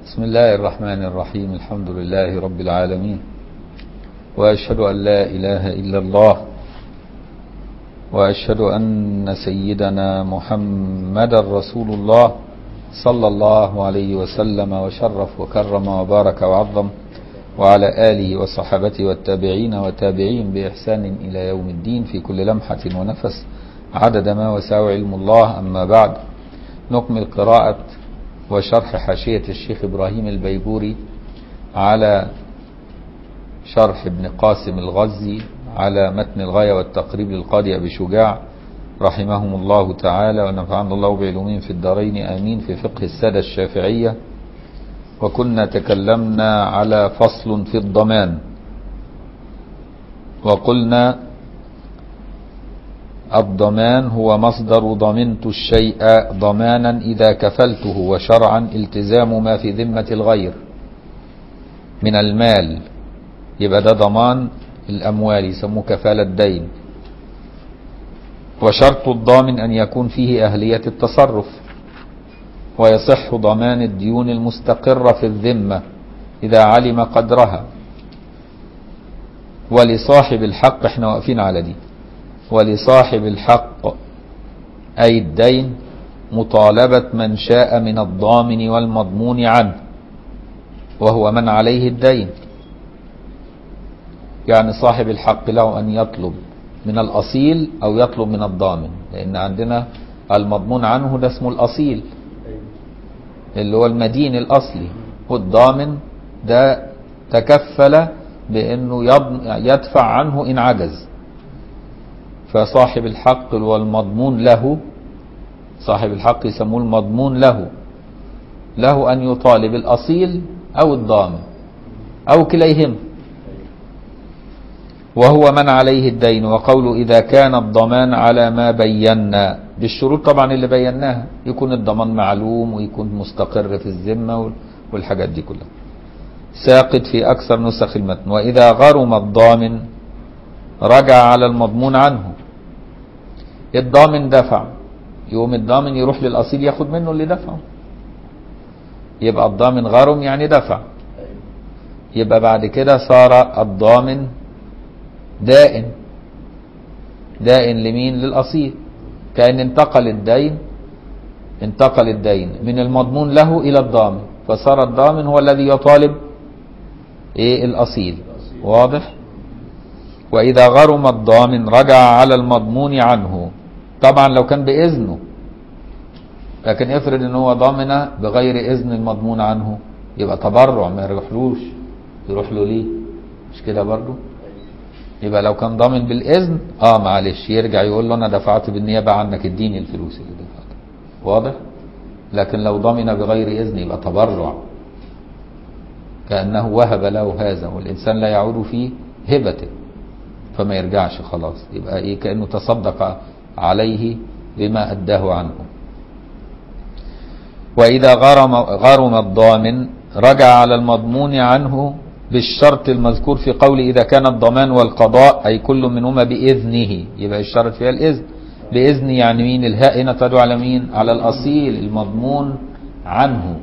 بسم الله الرحمن الرحيم الحمد لله رب العالمين وأشهد أن لا إله إلا الله وأشهد أن سيدنا محمد رسول الله صلى الله عليه وسلم وشرف وكرم وبارك وعظم وعلى آله وصحبته والتابعين وتابعين بإحسان إلى يوم الدين في كل لمحة ونفس عدد ما وسع علم الله أما بعد نكمل قراءة وشرح حاشية الشيخ إبراهيم البيبوري على شرح ابن قاسم الغزي على متن الغاية والتقريب للقاضي أبي شجاع رحمهم الله تعالى ونفعنا الله بعلومهم في الدارين آمين في فقه السادة الشافعية وكنا تكلمنا على فصل في الضمان وقلنا الضمان هو مصدر ضمنت الشيء ضمانا إذا كفلته وشرعا التزام ما في ذمة الغير من المال يبقى ده ضمان الأموال يسموه كفالة دين وشرط الضامن أن يكون فيه أهلية التصرف ويصح ضمان الديون المستقرة في الذمة إذا علم قدرها ولصاحب الحق احنا واقفين على دي ولصاحب الحق أي الدين مطالبة من شاء من الضامن والمضمون عنه وهو من عليه الدين يعني صاحب الحق له أن يطلب من الأصيل أو يطلب من الضامن لأن عندنا المضمون عنه ده اسمه الأصيل اللي هو المدين الأصلي والضامن ده تكفل بأنه يدفع عنه إن عجز فصاحب الحق والمضمون له صاحب الحق يسموه المضمون له له أن يطالب الأصيل أو الضامن أو كليهما وهو من عليه الدين وقوله إذا كان الضمان على ما بينا بالشروط طبعا اللي بيناها يكون الضمان معلوم ويكون مستقر في الذمة والحاجات دي كلها ساقط في أكثر نسخ المتن وإذا غرم الضامن رجع على المضمون عنه الضامن دفع يقوم الضامن يروح للأصيل ياخد منه اللي دفعه يبقى الضامن غرم يعني دفع يبقى بعد كده صار الضامن دائن دائن لمين للأصيل كأن انتقل الدين انتقل الدين من المضمون له إلى الضامن فصار الضامن هو الذي يطالب ايه الأصيل واضح وإذا غرم الضامن رجع على المضمون عنه طبعا لو كان بإذنه لكن افرض ان هو ضامن بغير إذن المضمون عنه يبقى تبرع ما يروحلوش يروح له ليه مش كده برضه يبقى لو كان ضامن بالإذن اه معلش يرجع يقول له انا دفعت بالنيابة عنك اديني الفلوس اللي دفعتها واضح لكن لو ضمن بغير إذن يبقى تبرع كأنه وهب له هذا والإنسان لا يعود في هبته فما يرجعش خلاص يبقى ايه كأنه تصدق عليه بما أداه عنه وإذا غرم, غرم الضامن رجع على المضمون عنه بالشرط المذكور في قول إذا كان الضمان والقضاء أي كل منهما بإذنه يبقى الشرط فيها الإذن بإذن يعني مين الهاء هنا تدعو على مين على الأصيل المضمون عنه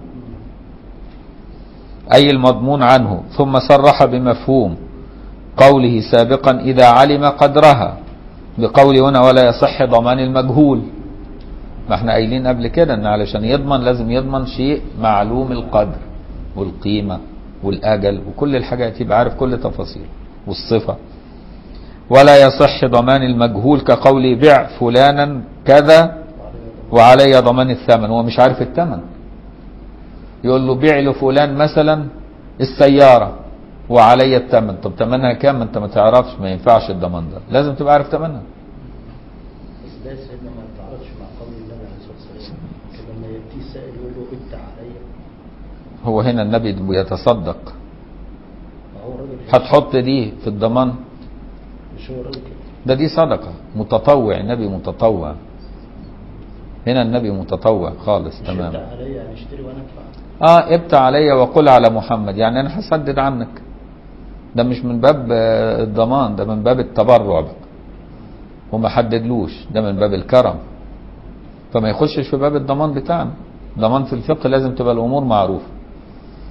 أي المضمون عنه ثم صرح بمفهوم قوله سابقا إذا علم قدرها بقول هنا ولا يصح ضمان المجهول ما احنا قايلين قبل كده ان علشان يضمن لازم يضمن شيء معلوم القدر والقيمة والأجل وكل الحاجات يبقى عارف كل تفاصيل والصفة ولا يصح ضمان المجهول كقول بيع فلانا كذا وعلي ضمان الثمن هو مش عارف الثمن يقول له بيع لفلان مثلا السيارة وعلي الثمن طب ثمنها كام انت ما تعرفش ما ينفعش الضمان ده لازم تبقى عارف ثمنها بس ده سيدنا ما يتعارضش مع قول النبي عليه الصلاه والسلام لما ياتي السائل يقول له ابتع علي هو هنا النبي بيتصدق ما هو الراجل هتحط دي في الضمان مش هو الراجل كده ده دي صدقة متطوع النبي متطوع هنا النبي متطوع خالص مش تمام ابتع علي يعني اشتري وانا ادفع اه ابت علي وقل على محمد يعني انا هسدد عنك ده مش من باب آه، الضمان ده من باب التبرع بقى وما حددلوش ده من باب الكرم فما يخشش في باب الضمان بتاعنا ضمان في الفقه لازم تبقى الامور معروفه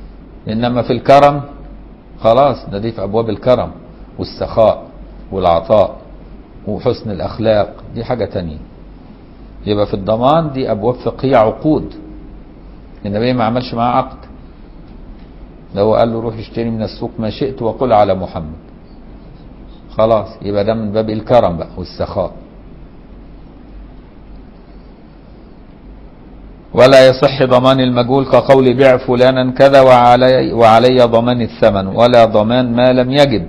انما في الكرم خلاص ده دي في ابواب الكرم والسخاء والعطاء وحسن الاخلاق دي حاجه تانية يبقى في الضمان دي ابواب فقهيه عقود النبي ما عملش معاه عقد ده هو قال له روح اشتري من السوق ما شئت وقل على محمد خلاص يبقى ده من باب الكرم بقى والسخاء ولا يصح ضمان المجهول كقول بيع فلانا كذا وعلي, وعلي ضمان الثمن ولا ضمان ما لم يجب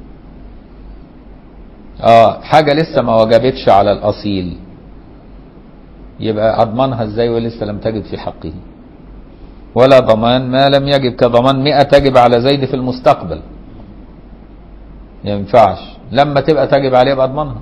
اه حاجة لسه ما وجبتش على الأصيل يبقى أضمنها ازاي ولسه لم تجب في حقه ولا ضمان ما لم يجب كضمان مئة تجب على زيد في المستقبل ما ينفعش لما تبقى تجب عليه يبقى اضمنها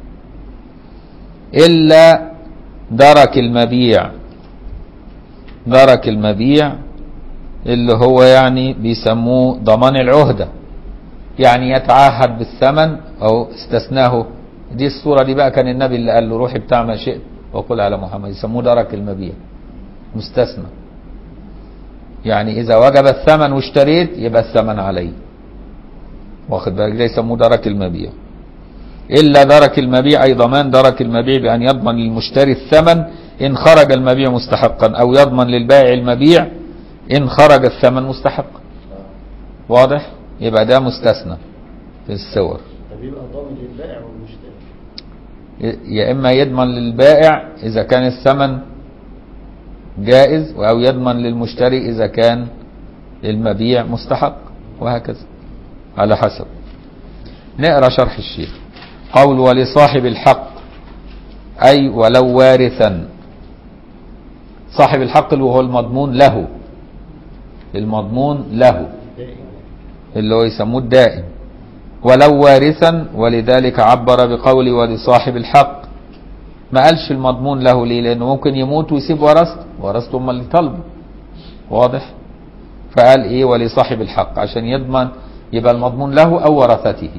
إلا درك المبيع درك المبيع اللي هو يعني بيسموه ضمان العهدة يعني يتعهد بالثمن أو استثناه دي الصورة دي بقى كان النبي اللي قال له روحي بتاع ما شئت وقل على محمد يسموه درك المبيع مستثنى يعني إذا وجب الثمن واشتريت يبقى الثمن علي واخد بالك ده يسموه درك المبيع إلا درك المبيع أي ضمان درك المبيع بأن يضمن للمشتري الثمن إن خرج المبيع مستحقا أو يضمن للبائع المبيع إن خرج الثمن مستحقا واضح يبقى ده مستثنى في الصور طب يبقى ضامن للبائع والمشتري يا إما يضمن للبائع إذا كان الثمن جائز أو يضمن للمشتري إذا كان المبيع مستحق وهكذا على حسب نقرأ شرح الشيخ قول ولصاحب الحق أي ولو وارثا صاحب الحق اللي هو المضمون له المضمون له دائما اللي هو يسموه الدائم ولو وارثا ولذلك عبر بقول ولصاحب الحق ما قالش المضمون له ليه لانه ممكن يموت ويسيب ورثته ورثته هم اللي طالبه واضح فقال ايه ولصاحب الحق عشان يضمن يبقى المضمون له او ورثته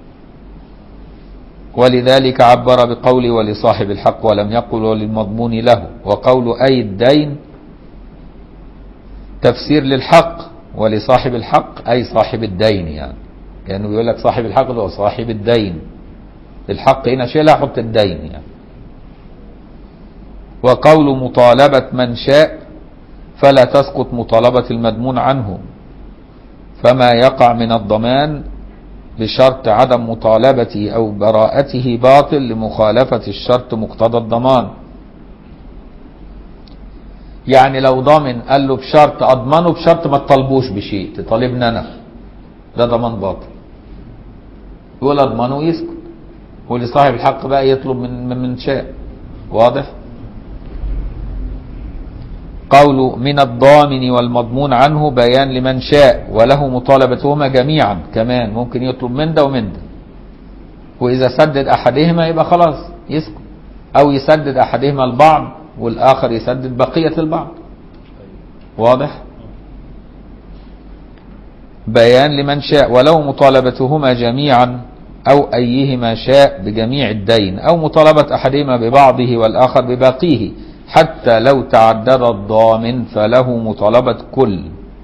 ولذلك عبر بقول ولصاحب الحق ولم يقل وللمضمون له وقول أي الدين تفسير للحق ولصاحب الحق أي صاحب الدين يعني كانوا بيقول لك صاحب الحق هو صاحب الدين الحق هنا شيلها حط الدين يعني وقول مطالبة من شاء فلا تسقط مطالبة المضمون عنه فما يقع من الضمان بشرط عدم مطالبته أو براءته باطل لمخالفة الشرط مقتضى الضمان يعني لو ضامن قال له بشرط أضمنه بشرط ما تطالبوش بشيء تطالبني أنا ده ضمان باطل يقول أضمنه ويسكت ولصاحب الحق بقى يطلب من من من شاء واضح قول من الضامن والمضمون عنه بيان لمن شاء وله مطالبتهما جميعا كمان ممكن يطلب من ده ومن ده وإذا سدد أحدهما يبقى خلاص يسكت أو يسدد أحدهما البعض والآخر يسدد بقية البعض واضح بيان لمن شاء ولو مطالبتهما جميعا أو أيهما شاء بجميع الدين أو مطالبة أحدهما ببعضه والآخر بباقيه حتى لو تعدد الضامن فله مطالبة كل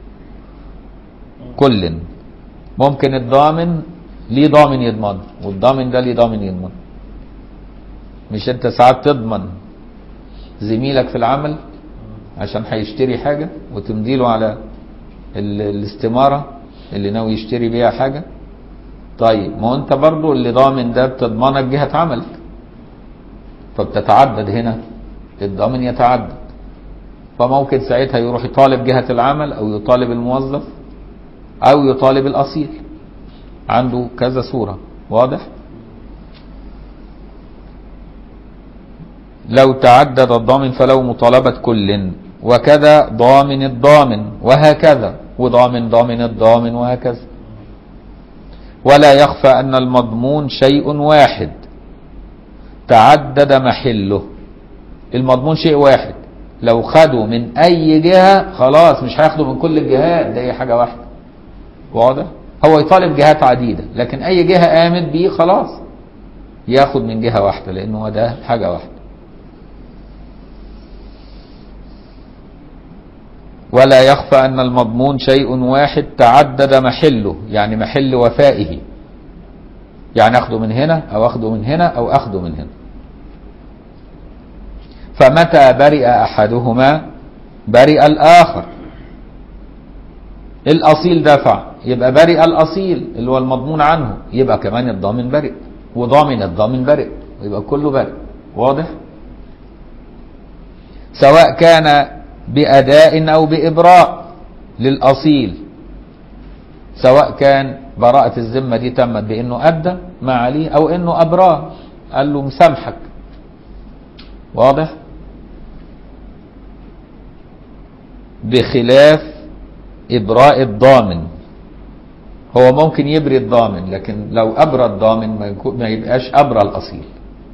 كل ممكن الضامن ليه ضامن يضمن والضامن ده ليه ضامن يضمن مش انت ساعات تضمن زميلك في العمل عشان هيشتري حاجة وتمضي له على ال- الاستمارة اللي ناوي يشتري بيها حاجة طيب ما هو انت برضو اللي ضامن ده بتضمنك جهة عملك فبتتعدد هنا الضامن يتعدد فممكن ساعتها يروح يطالب جهة العمل أو يطالب الموظف أو يطالب الأصيل عنده كذا صورة واضح لو تعدد الضامن فله مطالبة كل وكذا ضامن الضامن وهكذا وضامن ضامن الضامن وهكذا ولا يخفى أن المضمون شيء واحد تعدد محله المضمون شيء واحد لو خدوا من اي جهة خلاص مش هياخدوا من كل الجهات ده هي حاجة واحدة واضح هو يطالب جهات عديدة لكن اي جهة قامت بيه خلاص ياخد من جهة واحدة لانه ده حاجة واحدة ولا يخفى أن المضمون شيء واحد تعدد محله يعني محل وفائه يعني أخذه من هنا أو أخذه من هنا أو أخذه من هنا فمتى برئ أحدهما برئ الآخر الأصيل دفع يبقى برئ الأصيل اللي هو المضمون عنه يبقى كمان الضامن برئ وضامن الضامن برئ يبقى كله برئ واضح سواء كان بأداء أو بإبراء للأصيل سواء كان براءة الذمة دي تمت بأنه أدى ما عليه أو أنه أبراه قال له مسامحك واضح بخلاف إبراء الضامن هو ممكن يبري الضامن لكن لو أبرى الضامن ما, يكون ما يبقاش أبرى الأصيل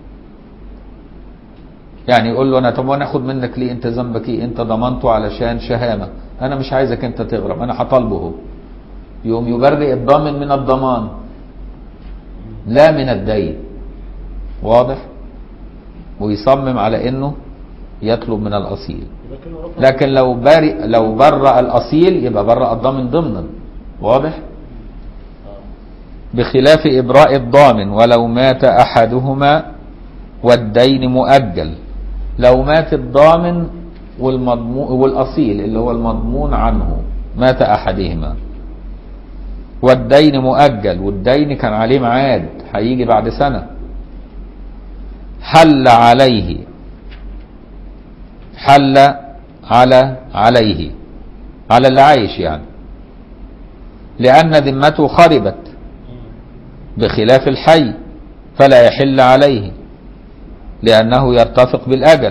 يعني يقول له أنا طب وأنا أخد منك ليه أنت ذنبك إيه أنت ضمنته علشان شهامة أنا مش عايزك أنت تغرم أنا هطالبه هو يوم يبرئ الضامن من الضمان لا من الدين واضح ويصمم على انه يطلب من الاصيل يبقى كده رفع لكن لو برئ لو برأ الاصيل يبقى برأ الضامن ضمنا واضح آه. بخلاف ابراء الضامن ولو مات احدهما والدين مؤجل لو مات الضامن والمضمون والاصيل اللي هو المضمون عنه مات احدهما والدين مؤجل والدين كان عليه ميعاد هيجي بعد سنه حل عليه حل على عليه على اللي عايش يعني لأن ذمته خربت بخلاف الحي فلا يحل عليه لأنه يرتفق بالأجل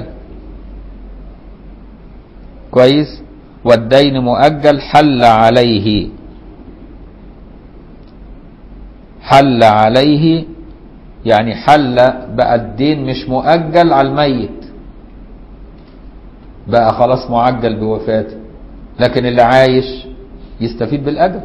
كويس والدين مؤجل حل عليه حل عليه يعني حل بقى الدين مش مؤجل على الميت بقى خلاص معجل بوفاته لكن اللي عايش يستفيد بالأجل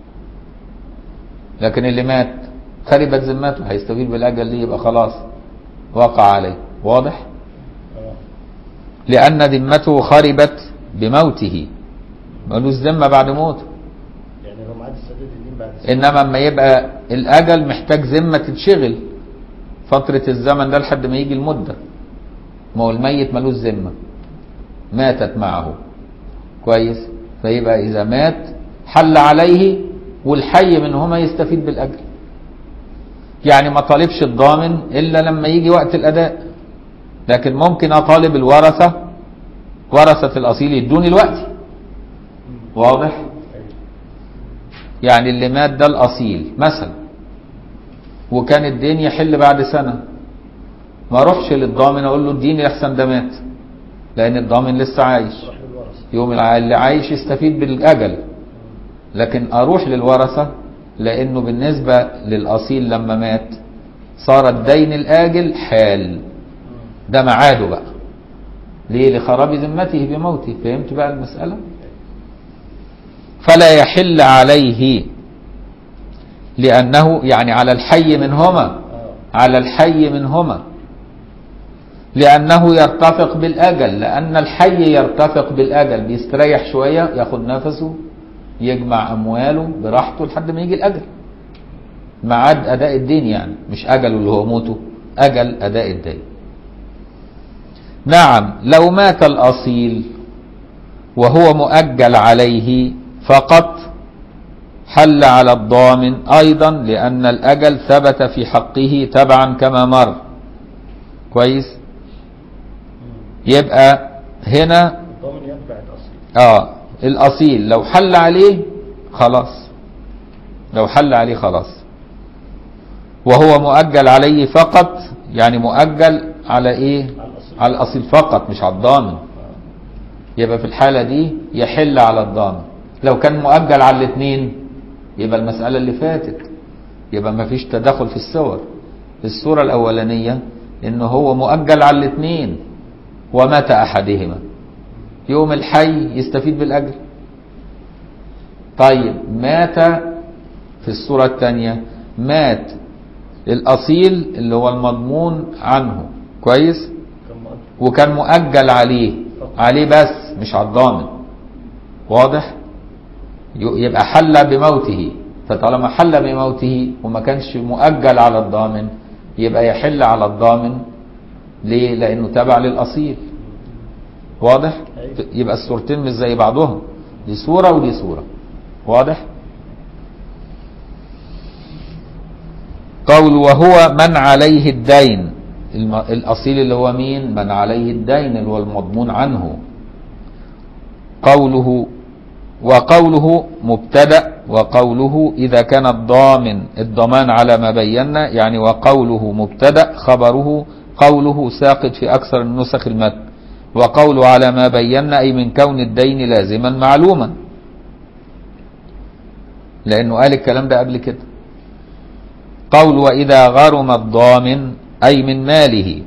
لكن اللي مات خربت ذمته هيستفيد بالأجل ليه يبقى خلاص وقع عليه واضح آه. لأن ذمته خربت بموته ملوش ذمة بعد موته يعني لو معاد السداد الدين بعد سنة انما اما يبقى الاجل محتاج ذمه تتشغل فتره الزمن ده لحد ما يجي المده ما هو الميت ملوش ذمه ماتت معه كويس فيبقى اذا مات حل عليه والحي منهما يستفيد بالاجر يعني ما طالبش الضامن الا لما يجي وقت الاداء لكن ممكن اطالب الورثه ورثه الاصيل يدوني الوقت واضح أيوة. يعني اللي مات ده الاصيل مثلا وكان الدين يحل بعد سنه ما اروحش للضامن اقول له اديني احسن ده مات لان الضامن لسه عايش راح للورثة يوم الع- اللي عايش يستفيد بالاجل لكن اروح للورثه لانه بالنسبه للاصيل لما مات صار الدين الاجل حال ده ميعاده بقى ليه لخراب ذمته بموته فهمت بقى المساله فلا يحل عليه لأنه يعني على الحي منهما آه. على الحي منهما لأنه يرتفق بالأجل لأن الحي يرتفق بالأجل بيستريح شوية ياخد نفسه يجمع أمواله براحته لحد ما يجي الأجل ميعاد أداء الدين يعني مش أجله اللي هو موته أجل أداء الدين نعم لو مات الأصيل وهو مؤجل عليه فقط حل على الضامن أيضا لأن الأجل ثبت في حقه تبعا كما مر كويس يبقى هنا الضامن يتبع الأصيل اه الأصيل لو حل عليه خلاص لو حل عليه خلاص وهو مؤجل عليه فقط يعني مؤجل على ايه على الأصيل على الأصيل فقط مش على الضامن آه. يبقى في الحالة دي يحل على الضامن لو كان مؤجل على الاثنين يبقى المسألة اللي فاتت يبقى ما فيش تدخل في الصور الصورة الأولانية إنه هو مؤجل على الاثنين ومات أحدهما يوم الحي يستفيد بالأجر طيب مات في الصورة الثانية مات الأصيل اللي هو المضمون عنه كويس كان مؤجل وكان مؤجل عليه عليه بس مش على الضامن واضح ي- يبقى حل بموته فطالما حل بموته وما كانش مؤجل على الضامن يبقى يحل على الضامن ليه لانه تابع للاصيل واضح أيوة. يبقى الصورتين مش زي بعضهم دي صورة ودي صورة واضح قول وهو من عليه الدين الم- الأصيل اللي هو مين من عليه الدين اللي هو المضمون عنه قوله وقوله مبتدأ وقوله إذا كان الضامن الضمان على ما بينا يعني وقوله مبتدأ خبره قوله ساقط في أكثر النسخ المتن وقوله على ما بينا أي من كون الدين لازما معلوما لأنه قال الكلام ده قبل كده قول وإذا غرم الضامن أي من ماله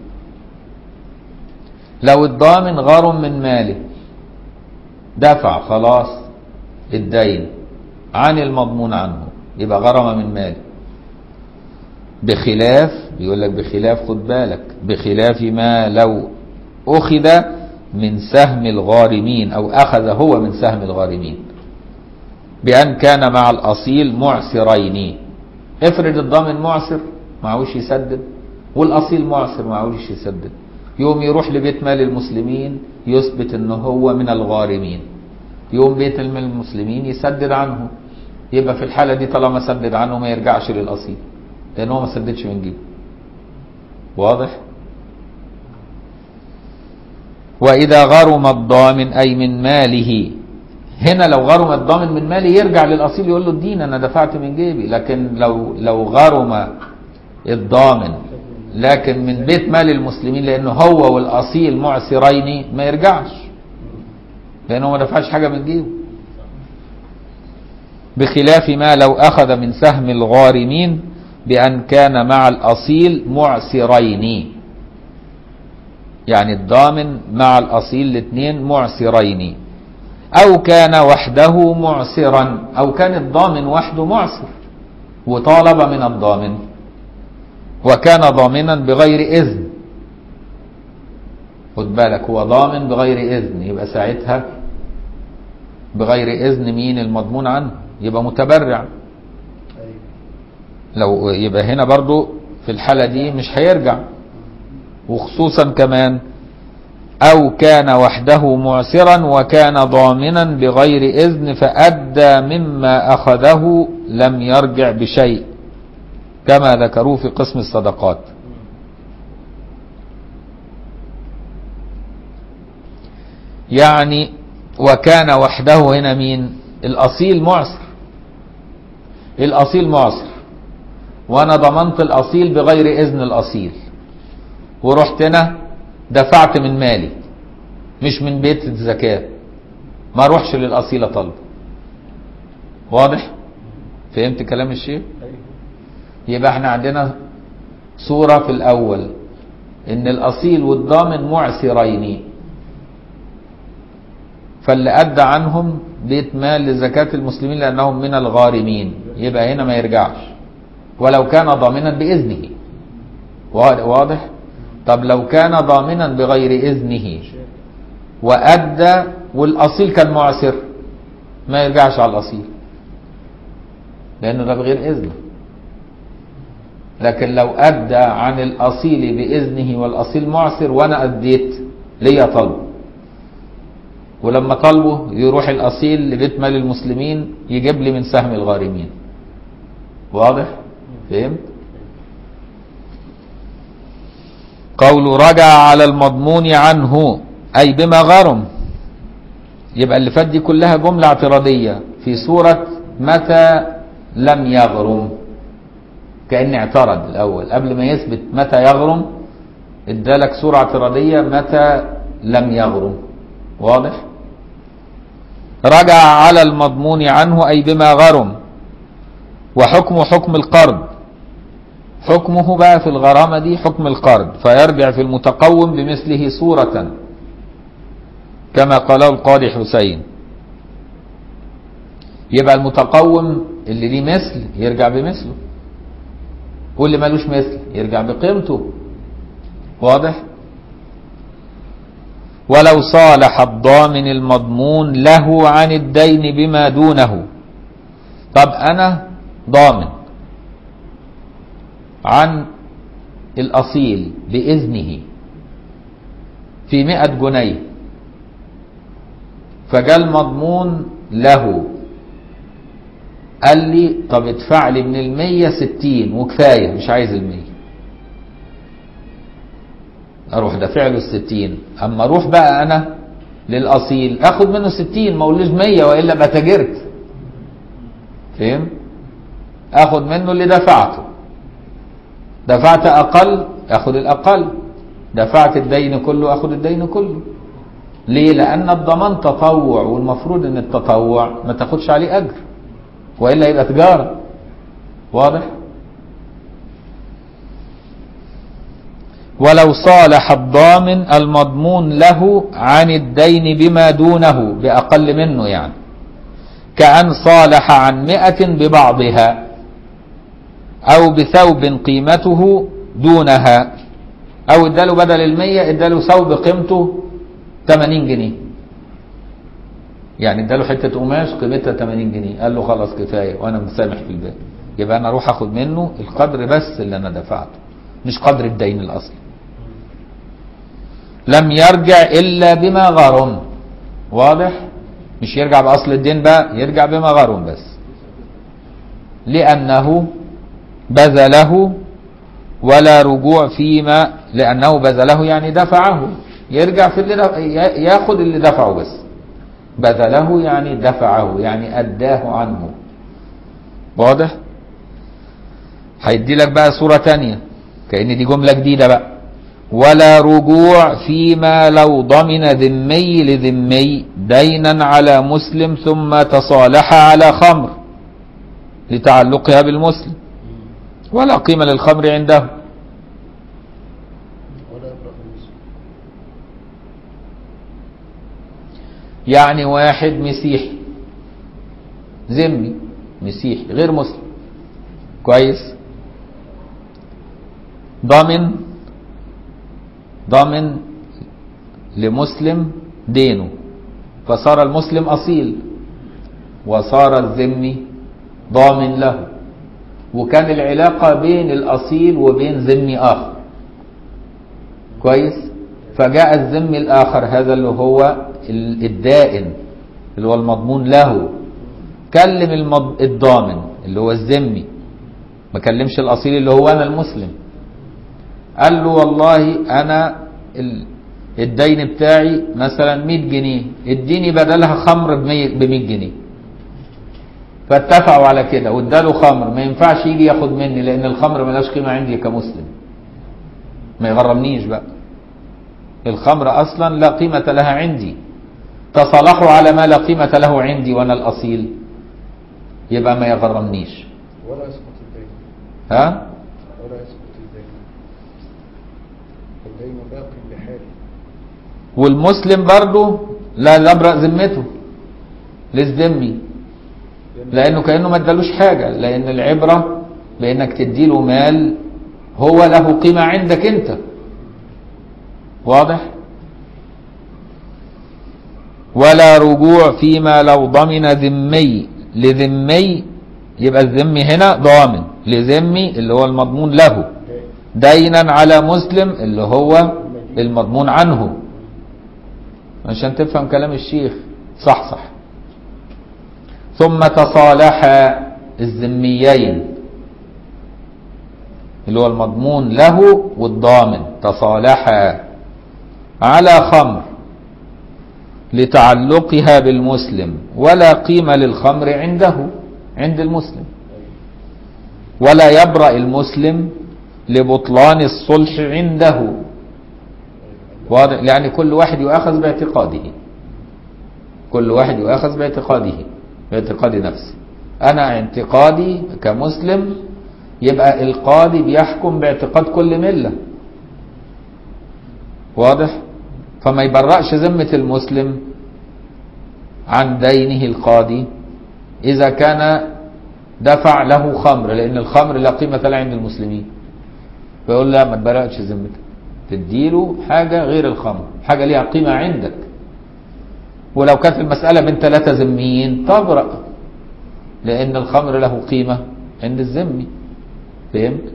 لو الضامن غرم من ماله دفع خلاص الدين عن المضمون عنه يبقى غرم من ماله بخلاف بيقول لك بخلاف خد بالك بخلاف ما لو أخذ من سهم الغارمين أو أخذ هو من سهم الغارمين بأن كان مع الأصيل معسرين افرض الضامن معسر معهوش يسدد والأصيل معسر معهوش يسدد يوم يروح لبيت مال المسلمين يثبت ان هو من الغارمين يوم بيت المال المسلمين يسدد عنه يبقى في الحالة دي طالما سدد عنه ما يرجعش للأصيل لأن هو ما سددش من جيبه واضح وإذا غرم الضامن أي من ماله هنا لو غرم الضامن من ماله يرجع للأصيل يقول له اديني أنا دفعت من جيبي لكن لو لو غرم الضامن لكن من بيت مال المسلمين لأنه هو والأصيل معسرين ما يرجعش لأنه ما دفعش حاجة من جيبه بخلاف ما لو أخذ من سهم الغارمين بأن كان مع الأصيل معسرين يعني الضامن مع الأصيل الاثنين معسرين أو كان وحده معسرا أو كان الضامن وحده معسر وطالب من الضامن وكان ضامنا بغير إذن خد بالك هو ضامن بغير إذن يبقى ساعتها بغير إذن مين المضمون عنه يبقى متبرع أيوة. لو يبقى هنا برضو في الحالة دي مش هيرجع وخصوصا كمان أو كان وحده معسرا وكان ضامنا بغير إذن فأدى مما أخذه لم يرجع بشيء كما ذكروه في قسم الصدقات يعني وكان وحده هنا مين الأصيل معسر الأصيل معسر وأنا ضمنت الأصيل بغير إذن الأصيل ورحت هنا دفعت من مالي مش من بيت الزكاة ما اروحش للأصيل طلب واضح فهمت كلام الشيخ أيوة. يبقى احنا عندنا صورة في الأول إن الأصيل والضامن معسرين فاللي أدى عنهم بيت مال لزكاة المسلمين لأنهم من الغارمين يبقى هنا ما يرجعش ولو كان ضامنا بإذنه وا- واضح طب لو كان ضامنا بغير إذنه وأدى والأصيل كان معسر ما يرجعش على الأصيل لأنه ده بغير إذنه لكن لو أدى عن الأصيل بإذنه والأصيل معسر وأنا أديت ليا طلب ولما طلبه يروح الأصيل لبيت مال المسلمين يجيب لي من سهم الغارمين واضح؟ فهمت؟ قول رجع على المضمون عنه أي بما غرم يبقى اللي فات دي كلها جملة اعتراضية في سورة متى لم يغرم كأن اعترض الأول قبل ما يثبت متى يغرم ادالك سورة اعتراضية متى لم يغرم واضح رجع على المضمون عنه أي بما غرم وحكمه حكم القرض حكمه بقى في الغرامة دي حكم القرض فيرجع في المتقوم بمثله صورة كما قاله القاضي حسين يبقى المتقوم اللي ليه مثل يرجع بمثله واللي مالوش مثل يرجع بقيمته واضح ولو صالح الضامن المضمون له عن الدين بما دونه طب أنا ضامن عن الأصيل بإذنه في مئة جنيه فجاء المضمون له قال لي طب ادفع لي من المية ستين وكفاية مش عايز المية اروح دافع له الستين اما اروح بقى انا للاصيل اخد منه ستين ما اقولوش مية والا ابقى تاجرت فهم اخد منه اللي دفعته دفعت اقل اخد الاقل دفعت الدين كله اخد الدين كله ليه لان الضمان تطوع والمفروض ان التطوع ما تاخدش عليه اجر والا يبقى تجاره واضح ولو صالح الضامن المضمون له عن الدين بما دونه بأقل منه يعني كأن صالح عن مئة ببعضها أو بثوب قيمته دونها أو اداله بدل المية اداله ثوب قيمته 80 جنيه يعني اداله حتة قماش قيمتها 80 جنيه قال له خلاص كفاية وأنا مسامح في الباقي يبقى أنا أروح أخد منه القدر بس اللي أنا دفعته مش قدر الدين الأصلي لم يرجع إلا بما غرم واضح مش يرجع بأصل الدين بقى يرجع بما غرم بس لأنه بذله ولا رجوع فيما لأنه بذله يعني دفعه يرجع في اللي دفع ياخد اللي دفعه بس بذله يعني دفعه يعني أداه عنه واضح هيدي لك بقى صورة تانية كأن دي جملة جديدة بقى ولا رجوع فيما لو ضمن ذمي لذمي دينا على مسلم ثم تصالح على خمر لتعلقها بالمسلم ولا قيمة للخمر عنده ولا يبرأ المسلم يعني واحد مسيحي ذمي مسيحي غير مسلم كويس ضامن ضامن لمسلم دينه فصار المسلم أصيل وصار الذمي ضامن له وكان العلاقة بين الأصيل وبين ذمي آخر كويس فجاء الذمي الآخر هذا اللي هو الدائن اللي هو المضمون له كلم المض... الضامن اللي هو الذمي ما كلمش الأصيل اللي هو أنا المسلم قال له والله انا ال- الدين بتاعي مثلا 100 جنيه اديني بدلها خمر ب 100 جنيه فاتفقوا على كده واداله خمر ما ينفعش يجي ياخد مني لان الخمر ملهاش قيمه عندي كمسلم ما يغرمنيش بقى الخمر اصلا لا قيمه لها عندي تصالحوا على ما لا قيمه له عندي وانا الاصيل يبقى ما يغرمنيش ولا يسقط الدين ها ولا يسقط الدين الدين باق بحاله والمسلم برضه لا يبرأ ذمته للذمي لانه كانه ما ادالوش حاجه لان العبره بانك تديله مال هو له قيمه عندك انت واضح ولا رجوع فيما لو ضمن ذمي لذمي يبقى الذمي هنا ضامن لذمي اللي هو المضمون له دينا على مسلم اللي هو المضمون عنه عشان تفهم كلام الشيخ صح صح ثم تصالح الذميين اللي هو المضمون له والضامن تصالحا على خمر لتعلقها بالمسلم ولا قيمة للخمر عنده عند المسلم ولا يبرأ المسلم لبطلان الصلح عنده واضح يعني كل واحد يؤاخذ باعتقاده كل واحد يؤاخذ باعتقاده باعتقاد نفسه انا اعتقادي كمسلم يبقى القاضي بيحكم باعتقاد كل مله واضح فما يبرأش ذمة المسلم عن دينه القاضي إذا كان دفع له خمر لأن الخمر لا قيمة له عند المسلمين فيقول لا ما تبرأش ذمتك تديله حاجة غير الخمر حاجة ليها قيمة عندك ولو كانت المسألة بين ثلاثة ذميين تبرأ لأن الخمر له قيمة عند الذمي فهمت؟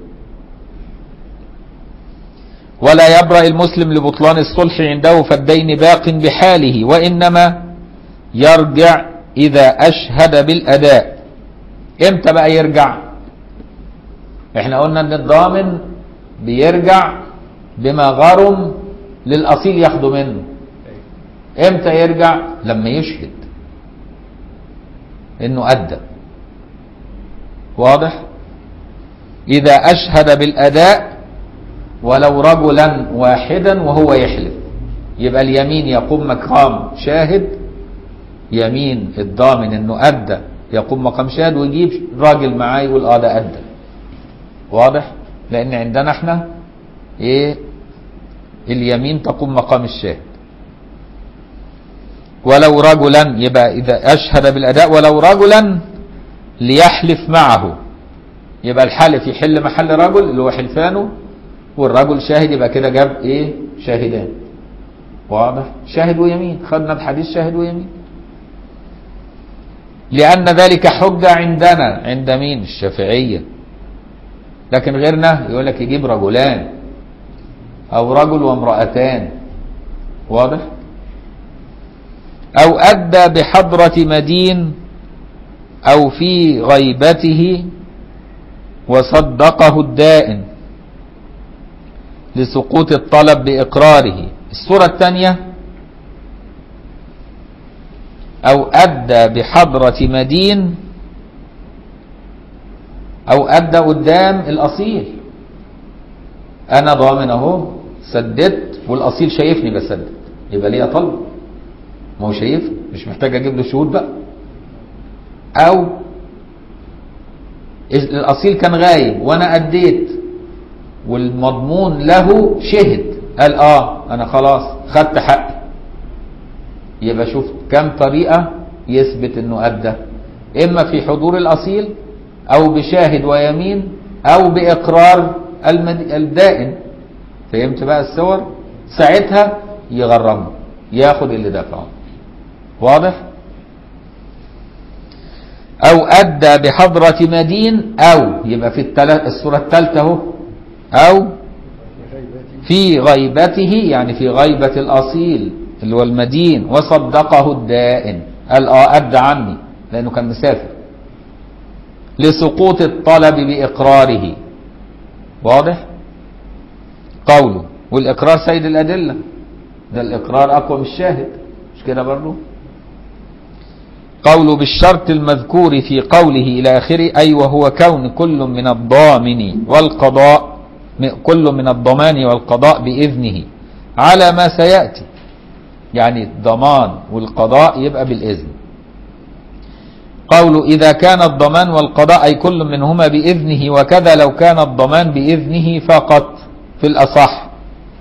ولا يبرأ المسلم لبطلان الصلح عنده فالدين باق بحاله وإنما يرجع إذا أشهد بالأداء إمتى بقى يرجع إحنا قلنا إن الضامن بيرجع بما غرم للأصيل ياخده منه إمتى يرجع لما يشهد إنه أدى واضح إذا أشهد بالأداء ولو رجلا واحدا وهو يحلف يبقى اليمين يقوم مقام شاهد يمين الضامن انه ادى يقوم مقام شاهد ويجيب راجل معاه يقول اه ده ادى واضح لان عندنا احنا ايه اليمين تقوم مقام الشاهد ولو رجلا يبقى اذا اشهد بالاداء ولو رجلا ليحلف معه يبقى الحلف يحل محل رجل اللي هو حلفانه والرجل شاهد يبقى كده جاب ايه شاهدان واضح شاهد ويمين خدنا بحديث شاهد ويمين لأن ذلك حجة عندنا عند مين الشافعية لكن غيرنا يقول لك يجيب رجلان أو رجل وامرأتان واضح أو أدى بحضرة مدين أو في غيبته وصدقه الدائن لسقوط الطلب بإقراره الصورة الثانية أو أدى بحضرة مدين أو أدى قدام الأصيل أنا ضامن أهو سددت والأصيل شايفني بسدد يبقى ليه طلب ما هو شايفني مش محتاج أجيب له شهود بقى أو الأصيل كان غايب وأنا أديت والمضمون له شهد قال اه انا خلاص خدت حقي يبقى شوف كم طريقة يثبت انه ادى اما في حضور الاصيل او بشاهد ويمين او باقرار المد... الدائن فهمت بقى الصور ساعتها يغرمه ياخد اللي دفعه واضح او ادى بحضرة مدين او يبقى في التل... الصورة الثالثة اهو او في غيبته يعني في غيبة الأصيل اللي هو المدين وصدقه الدائن قال اه أدى عني لأنه كان مسافر لسقوط الطلب بإقراره واضح قوله والإقرار سيد الأدلة ده الإقرار أقوى من الشاهد مش كده برضه قوله بالشرط المذكور في قوله إلى آخره أي وهو كون كل من الضامن والقضاء كل من الضمان والقضاء بإذنه على ما سيأتي يعني الضمان والقضاء يبقى بالإذن قول إذا كان الضمان والقضاء أي كل منهما بإذنه وكذا لو كان الضمان بإذنه فقط في الأصح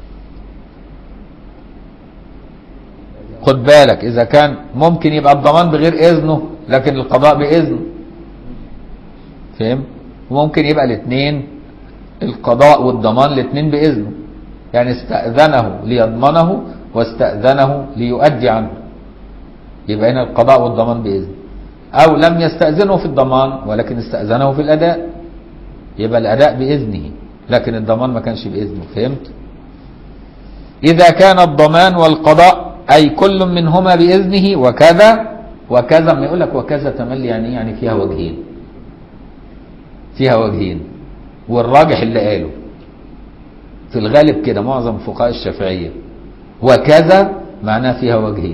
خد بالك إذا كان ممكن يبقى الضمان بغير إذنه لكن القضاء بإذنه فهم ممكن يبقى الاثنين القضاء والضمان الاثنين بإذنه يعني استأذنه ليضمنه واستأذنه ليؤدي عنه يبقى هنا القضاء والضمان بإذنه أو لم يستأذنه في الضمان ولكن استأذنه في الأداء يبقى الأداء بإذنه لكن الضمان ما كانش بإذنه فهمت إذا كان الضمان والقضاء أي كل منهما بإذنه وكذا وكذا ما يقول لك وكذا تملي يعني يعني فيها وجهين فيها وجهين والراجح اللي قاله في الغالب كده معظم فقهاء الشافعية وكذا معناه فيها وجهين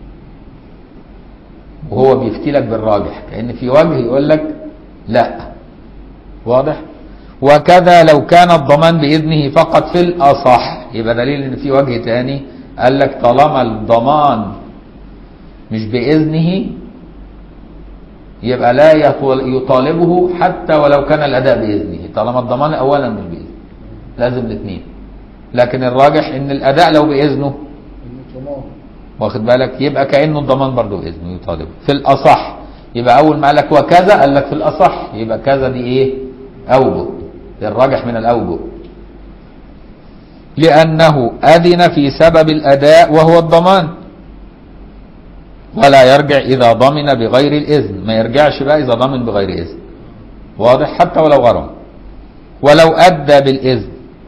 وهو بيفتي لك بالراجح كأن في وجه يقول لك لا واضح وكذا لو كان الضمان بإذنه فقط في الأصح يبقى دليل ان في وجه تاني قال لك طالما الضمان مش بإذنه يبقى لا يطالبه حتى ولو كان الأداء بإذنه طالما الضمان أولا مش بإذنه لازم الاثنين لكن الراجح ان الأداء لو بإذنه واخد بالك يبقى كأنه الضمان برضه بإذنه يطالبه في الأصح يبقى أول ما قال لك وكذا قال لك في الأصح يبقى كذا دي إيه أوجه الراجح من الأوجه لأنه أذن في سبب الأداء وهو الضمان ولا يرجع إذا ضمن بغير الإذن ما يرجعش بقى إذا ضمن بغير إذن واضح حتى ولو غرم ولو أدى بالإذن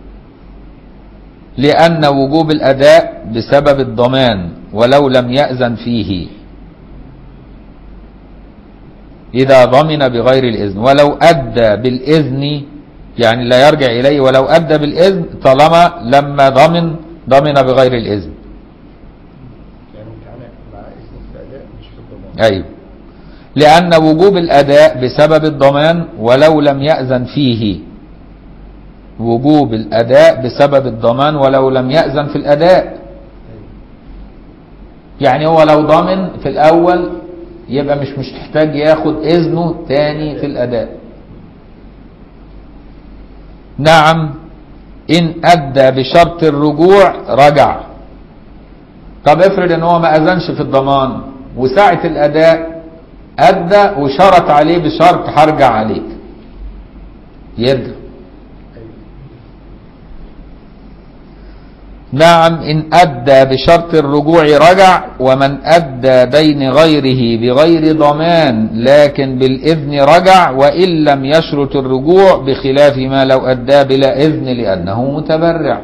لأن وجوب الأداء بسبب الضمان ولو لم يأذن فيه إذا ضمن بغير الإذن ولو أدى بالإذن يعني لا يرجع إليه ولو أدى بالإذن طالما لما ضمن ضمن بغير الإذن يعني كان مع اسم الأداء مش في الضمان أيوه لأن وجوب الأداء بسبب الضمان ولو لم يأذن فيه وجوب الأداء بسبب الضمان ولو لم يأذن في الأداء يعني هو لو ضامن في الأول يبقى مش مش محتاج ياخد إذنه تاني في الأداء نعم إن أدى بشرط الرجوع رجع طب افرض ان هو ما أذنش في الضمان وساعة الأداء أدى وشرط عليه بشرط هرجع عليك يرجع نعم إن أدى بشرط الرجوع رجع ومن أدى دين غيره بغير ضمان لكن بالإذن رجع وإن لم يشرط الرجوع بخلاف ما لو أدى بلا إذن لأنه متبرع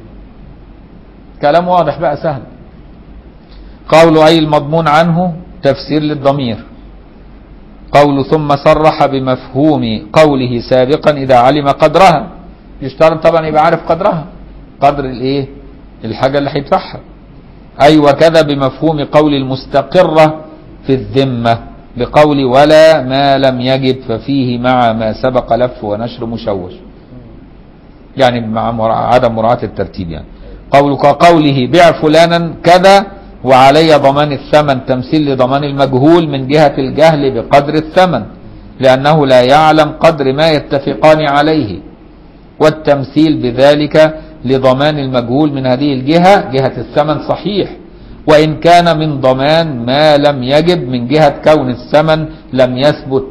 كلام واضح بقى سهل قول أي المضمون عنه تفسير للضمير قول ثم صرح بمفهوم قوله سابقا إذا علم قدرها يشترط طبعا يبقى عارف قدرها قدر الايه الحاجة اللي هيدفعها أي وكذا بمفهوم قول المستقرة في الذمة بقول ولا ما لم يجب ففيه مع ما سبق لف ونشر مشوش يعني مع مرا- عدم مراعاة الترتيب يعني قول كقوله بيع فلانا كذا وعلي ضمان الثمن تمثيل لضمان المجهول من جهة الجهل بقدر الثمن لأنه لا يعلم قدر ما يتفقان عليه والتمثيل بذلك لضمان المجهول من هذه الجهة جهة الثمن صحيح وإن كان من ضمان ما لم يجب من جهة كون الثمن لم يثبت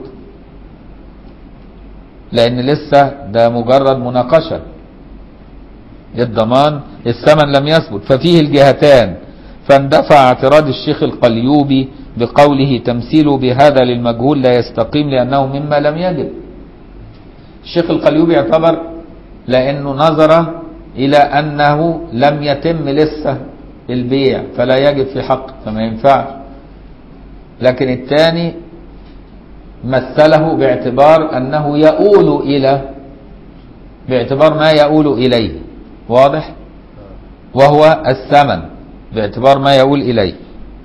لأن لسه ده مجرد مناقشة الضمان الثمن لم يثبت ففيه الجهتان فاندفع اعتراض الشيخ القليوبي بقوله تمثيله بهذا للمجهول لا يستقيم لأنه مما لم يجب الشيخ القليوبي يعتبر لأنه نظر إلى أنه لم يتم لسه البيع فلا يجب في حق فما ينفعش لكن الثاني مثله باعتبار أنه يؤول إلى باعتبار ما يؤول إليه واضح وهو الثمن باعتبار ما يؤول إليه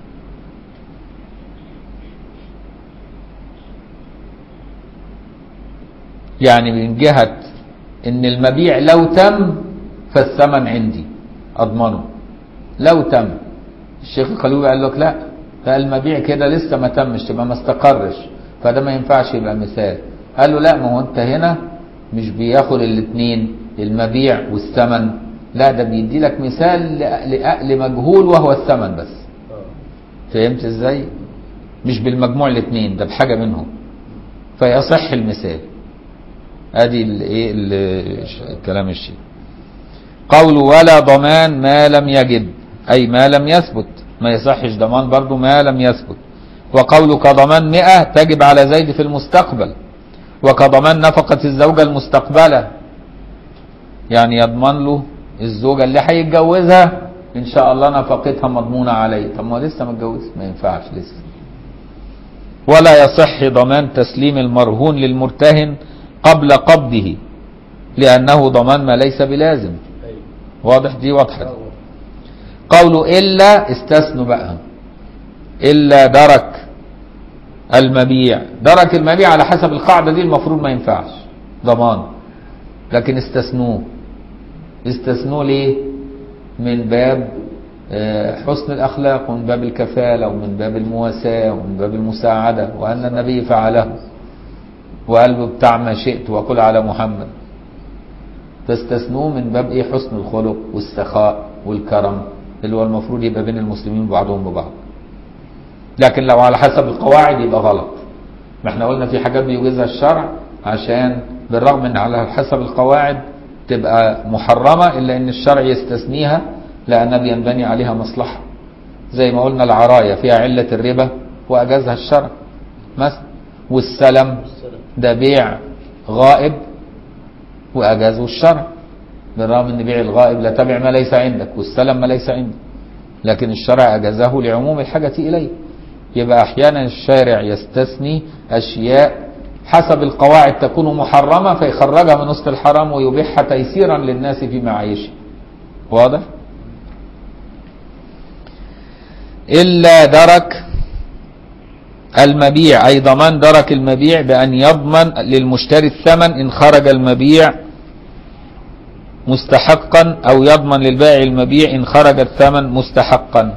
يعني من جهة ان المبيع لو تم فالثمن عندي اضمنه لو تم الشيخ القليوبي قال لك لا ده المبيع كده لسه ما تمش تبقى ما استقرش فده ما ينفعش يبقى مثال قال له لا ما هو انت هنا مش بياخد الاثنين المبيع والثمن لا ده بيدي لك مثال ل- ل- لمجهول وهو الثمن بس فهمت ازاي مش بالمجموع الاثنين ده بحاجه منهم فيصح المثال ادي الايه ال- الكلام الشيء قول ولا ضمان ما لم يجب اي ما لم يثبت ما يصحش ضمان برضو ما لم يثبت وقول كضمان مئة تجب على زيد في المستقبل وكضمان نفقة الزوجة المستقبلة يعني يضمن له الزوجة اللي هيتجوزها ان شاء الله نفقتها مضمونة عليه طب ما هو لسه متجوز ما ينفعش لسه ولا يصح ضمان تسليم المرهون للمرتهن قبل قبضه لأنه ضمان ما ليس بلازم أيوة. واضح دي واضحة دي. آه. قوله إلا استثنوا بقى إلا درك المبيع درك المبيع على حسب القاعدة دي المفروض ما ينفعش ضمان لكن استثنوه استثنوه ليه من باب آه، حسن الأخلاق ومن باب الكفالة ومن باب المواساة ومن باب المساعدة وأن النبي فعله وقال له بتاع ما شئت وقل على محمد فاستثنوه من باب ايه حسن الخلق والسخاء والكرم اللي هو المفروض يبقى بين المسلمين بعضهم ببعض لكن لو على حسب القواعد يبقى غلط ما احنا قلنا في حاجات بيوجزها الشرع عشان بالرغم ان على حسب القواعد تبقى محرمة إلا إن الشرع يستثنيها لأنها بينبني عليها مصلحة زي ما قلنا العراية فيها علة الربا وأجازها الشرع مثلا والسلم السلام ده بيع غائب وأجازه الشرع بالرغم ان بيع الغائب لا تبع ما ليس عندك والسلم ما ليس عندك لكن الشرع أجازه لعموم الحاجة إليه يبقى أحيانا الشارع يستثني أشياء حسب القواعد تكون محرمة فيخرجها من وسط الحرام ويبيحها تيسيرا للناس في معايشهم واضح؟ إلا درك المبيع أي ضمان درك المبيع بأن يضمن للمشتري الثمن إن خرج المبيع مستحقا أو يضمن للبائع المبيع إن خرج الثمن مستحقا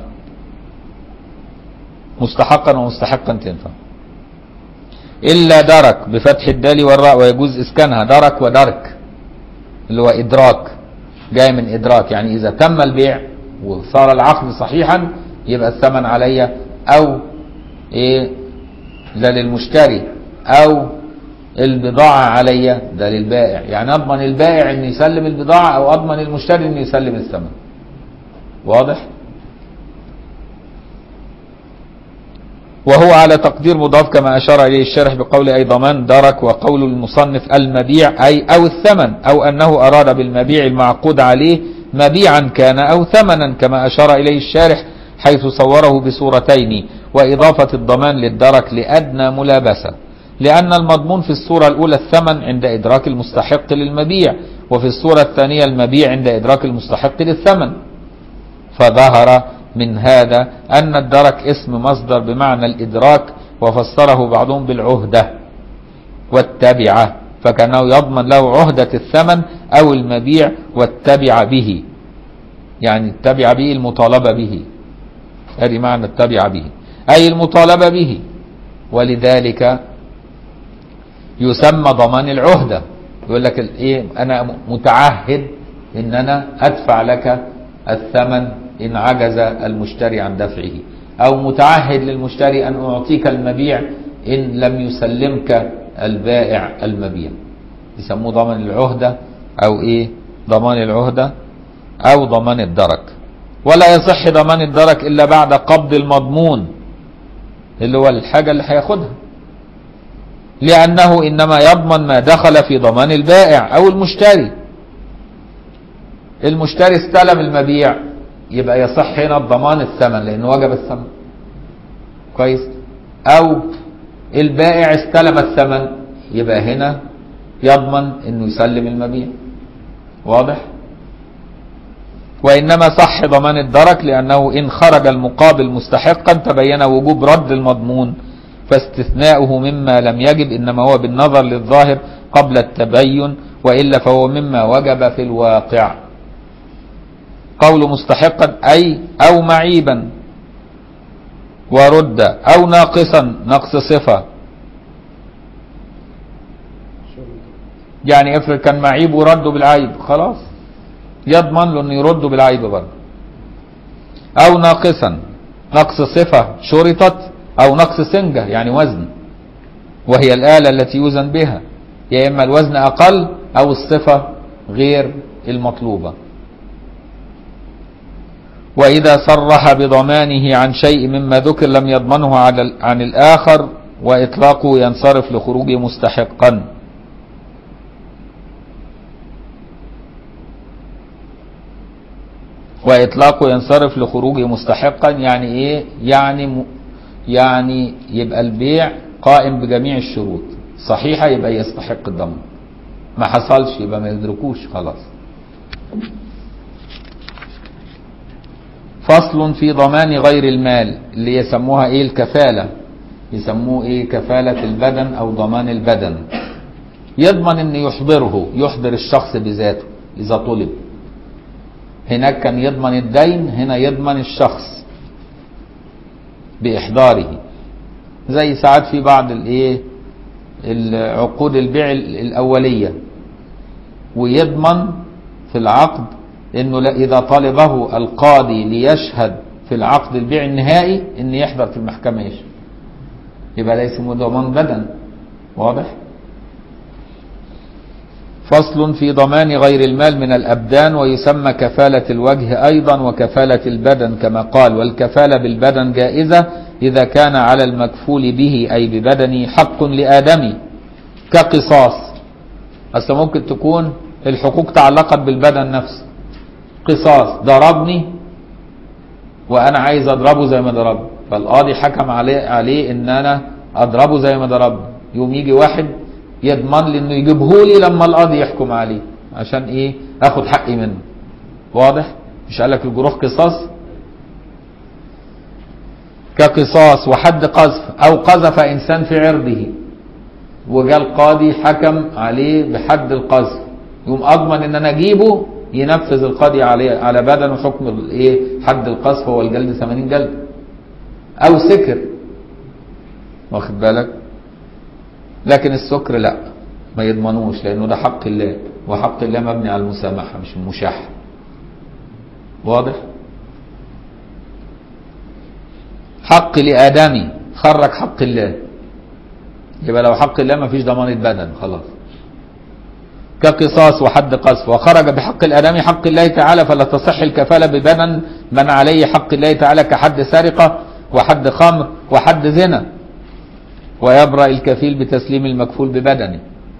مستحقا ومستحقا تنفع إلا درك بفتح الدال والراء ويجوز إسكانها درك ودرك اللي هو إدراك جاي من إدراك يعني إذا تم البيع وصار العقد صحيحا يبقى الثمن علي أو إيه ده للمشتري أو البضاعة علي ده للبائع يعني أضمن البائع إنه يسلم البضاعة أو أضمن المشتري إنه يسلم الثمن واضح؟ وهو على تقدير مضاف كما أشار إليه الشارح بقول أي ضمان درك وقول المصنف المبيع أي أو الثمن أو أنه أراد بالمبيع المعقود عليه مبيعا كان أو ثمنا كما أشار إليه الشارح حيث صوره بصورتين وإضافة الضمان للدرك لأدنى ملابسة لأن المضمون في الصورة الأولى الثمن عند إدراك المستحق للمبيع وفي الصورة الثانية المبيع عند إدراك المستحق للثمن فظهر من هذا أن الدرك اسم مصدر بمعنى الإدراك وفسره بعضهم بالعهدة والتبعة فكانه يضمن له عهدة الثمن أو المبيع والتبع به يعني التبع به المطالبة به هذه معنى التبع به أي المطالبة به ولذلك يسمى ضمان العهدة يقول لك ايه انا متعهد ان انا ادفع لك الثمن ان عجز المشتري عن دفعه او متعهد للمشتري ان اعطيك المبيع ان لم يسلمك البائع المبيع يسموه ضمان العهدة او ايه ضمان العهدة او ضمان الدرك ولا يصح ضمان الدرك الا بعد قبض المضمون اللي هو الحاجة اللي هياخدها لأنه إنما يضمن ما دخل في ضمان البائع أو المشتري المشتري استلم المبيع يبقى يصح هنا الضمان الثمن لأنه وجب الثمن كويس أو البائع استلم الثمن يبقى هنا يضمن أنه يسلم المبيع واضح وإنما صح ضمان الدرك لأنه إن خرج المقابل مستحقا تبين وجوب رد المضمون فاستثناؤه مما لم يجب إنما هو بالنظر للظاهر قبل التبين وإلا فهو مما وجب في الواقع قول مستحقا أي أو معيبا ورد أو ناقصا نقص صفة يعني افرض كان معيب ورده بالعيب خلاص يضمن له انه يرده بالعيب برضه او ناقصا نقص صفة شرطت او نقص سنجة يعني وزن وهي الآلة التي يوزن بها يا اما الوزن اقل او الصفة غير المطلوبة وإذا صرح بضمانه عن شيء مما ذكر لم يضمنه عن الآخر وإطلاقه ينصرف لخروجه مستحقا وإطلاقه ينصرف لخروجه مستحقا يعني إيه يعني م... يعني يبقى البيع قائم بجميع الشروط صحيحة يبقى يستحق الضمان ما حصلش يبقى ما يدركوش خلاص فصل في ضمان غير المال اللي يسموها ايه الكفالة يسموه ايه كفالة البدن او ضمان البدن يضمن ان يحضره يحضر الشخص بذاته اذا طلب هناك كان يضمن الدين هنا يضمن الشخص بإحضاره زي ساعات في بعض الايه عقود البيع الأولية ويضمن في العقد انه اذا طلبه القاضي ليشهد في العقد البيع النهائي ان يحضر في المحكمة يشهد يبقى ده اسمه ضمان بدن واضح فصل في ضمان غير المال من الأبدان ويسمى كفالة الوجه أيضا وكفالة البدن كما قال والكفالة بالبدن جائزة إذا كان على المكفول به أي ببدنه حق لآدمي كقصاص أصل ممكن تكون الحقوق تعلقت بالبدن نفسه قصاص ضربني وأنا عايز أضربه زي ما ضربني فالقاضي حكم عليه, عليه إن أنا أضربه زي ما ضربني يوم يجي واحد يضمن لي انه يجيبه لي لما القاضي يحكم عليه عشان ايه اخد حقي منه واضح مش قال لك الجروح قصاص كقصاص وحد قذف او قذف انسان في عرضه وجاء القاضي حكم عليه بحد القذف يقوم اضمن ان انا اجيبه ينفذ القاضي عليه على بدنه حكم الايه حد القذف هو الجلد 80 جلد او سكر واخد بالك لكن السكر لا ما يضمنوش لانه ده حق الله وحق الله مبني على المسامحه مش المشاحه واضح حق لادمي خرج حق الله يبقى لو حق الله ما فيش ضمانه بدن خلاص كقصاص وحد قذف وخرج بحق الادمي حق الله تعالى فلا تصح الكفاله ببدن من عليه حق الله تعالى كحد سرقه وحد خمر وحد زنا ويبرأ الكفيل بتسليم المكفول ببدنه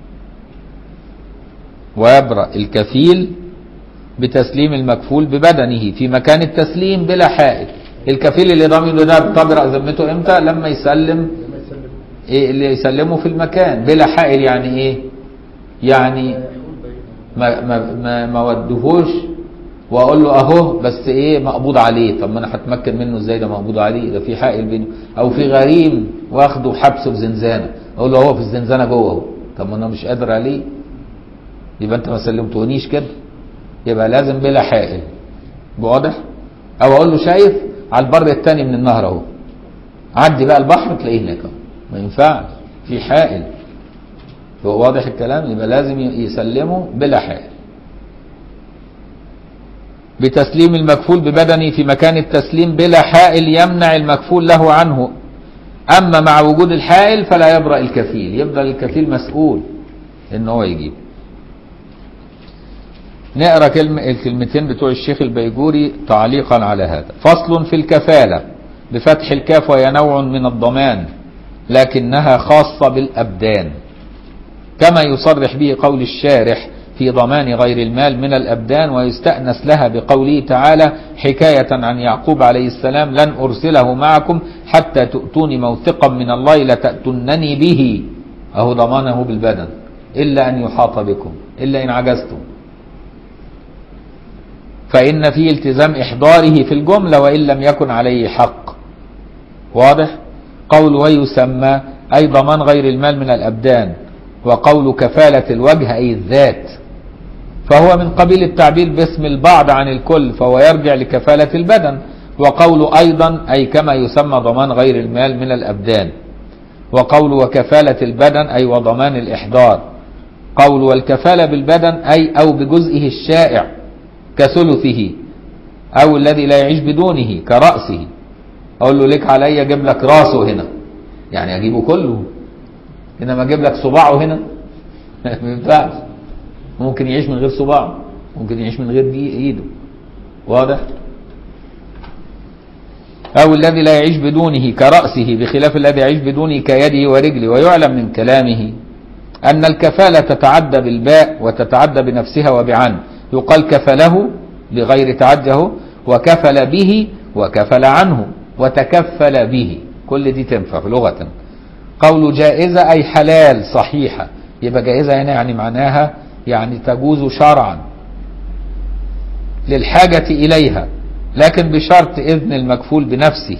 ويبرأ الكفيل بتسليم المكفول ببدنه في مكان التسليم بلا حائل الكفيل اللي ضامن له ده تبرأ ذمته امتى لما يسلم لما يسلم إيه اللي يسلمه في المكان بلا حائل يعني ايه يعني يحول بينهم ما ما ما, ما ودهوش واقول له اهو بس ايه مقبوض عليه طب ما انا هتمكن منه ازاي ده مقبوض عليه ده في حائل بينه او في غريم واخده حبسه في زنزانه اقول له هو في الزنزانه جوه اهو طب ما انا مش قادر عليه يبقى انت ما سلمتونيش كده يبقى لازم بلا حائل واضح او اقول له شايف على البر الثاني من النهر اهو عدي بقى البحر تلاقيه هناك اهو ما ينفعش في حائل هو واضح الكلام يبقى لازم يسلمه بلا حائل بتسليم المكفول ببدنه في مكان التسليم بلا حائل يمنع المكفول له عنه أما مع وجود الحائل فلا يبرأ الكفيل يبقى الكفيل مسؤول إن هو يجيب نقرأ كلمة الكلمتين بتوع الشيخ البيجوري تعليقا على هذا فصل في الكفالة بفتح الكاف وهي نوع من الضمان لكنها خاصة بالأبدان كما يصرح به قول الشارح في ضمان غير المال من الأبدان ويستأنس لها بقوله تعالى حكاية عن يعقوب عليه السلام لن أرسله معكم حتى تؤتوني موثقا من الله لتأتنني به أهو ضمانه بالبدن إلا أن يحاط بكم إلا إن عجزتم فإن فيه التزام إحضاره في الجملة وإن لم يكن عليه حق واضح قول ويسمى أي ضمان غير المال من الأبدان وقول كفالة الوجه أي الذات فهو من قبيل التعبير باسم البعض عن الكل فهو يرجع لكفالة البدن وقول أيضا أي كما يسمى ضمان غير المال من الأبدان وقول وكفالة البدن أي وضمان الإحضار قول والكفالة بالبدن أي أو بجزئه الشائع كثلثه أو الذي لا يعيش بدونه كرأسه أقول له لك علي أجيب لك راسه هنا يعني أجيبه كله إنما أجيب لك صباعه هنا ما ينفعش ممكن يعيش من غير صباعه ممكن يعيش من غير دي ايده واضح او الذي لا يعيش بدونه كرأسه بخلاف الذي يعيش بدونه كيده ورجله ويعلم من كلامه ان الكفالة تتعدى بالباء وتتعدى بنفسها وبعن يقال كفله بغير تعجه وكفل به وكفل عنه وتكفل به كل دي تنفع لغة قول جائزة أي حلال صحيحة يبقى جائزة هنا يعني معناها يعني تجوز شرعا للحاجة إليها لكن بشرط إذن المكفول بنفسه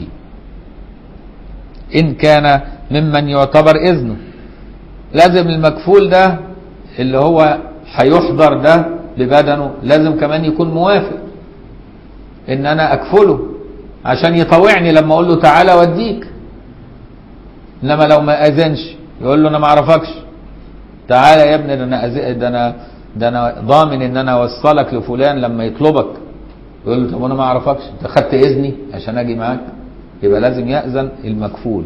إن كان ممن يعتبر إذنه لازم المكفول ده اللي هو هيحضر ده ببدنه لازم كمان يكون موافق إن أنا أكفله عشان يطوعني لما أقول له تعالى وديك إنما لو ما أذنش يقول له أنا ما أعرفكش تعالى يا ابني ده انا أز... ده انا ده انا ضامن ان انا اوصلك لفلان لما يطلبك يقول له طب انا ما اعرفكش انت خدت اذني عشان اجي معاك يبقى لازم ياذن المكفول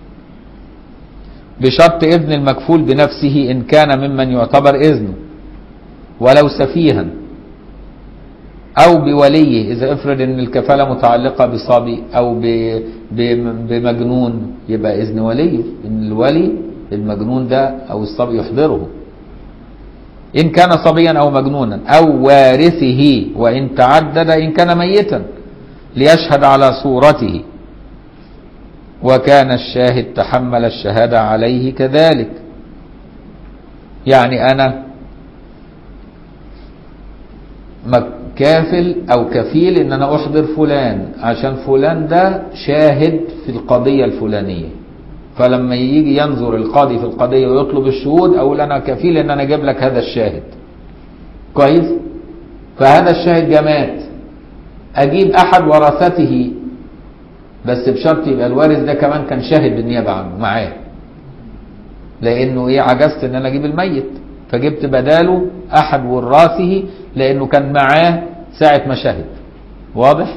بشرط اذن المكفول بنفسه ان كان ممن يعتبر اذنه ولو سفيها أو بوليه إذا افرض إن الكفالة متعلقة بصبي أو ب- ب- بمجنون يبقى إذن وليه إن الولي المجنون ده أو الصبي يحضره إن كان صبيا أو مجنونا أو وارثه وإن تعدد إن كان ميتا ليشهد على صورته وكان الشاهد تحمل الشهادة عليه كذلك يعني أنا مك- كافل أو كفيل إن أنا أحضر فلان عشان فلان ده شاهد في القضية الفلانية فلما يجي ينظر القاضي في القضية ويطلب الشهود أقول أنا كفيل إن أنا أجيب لك هذا الشاهد كويس فهذا الشاهد جماد أجيب أحد ورثته بس بشرط يبقى الوارث ده كمان كان شاهد بالنيابة عنه معاه لأنه إيه عجزت إن أنا أجيب الميت فجبت بداله أحد وراثه لأنه كان معاه ساعة ما شهد واضح؟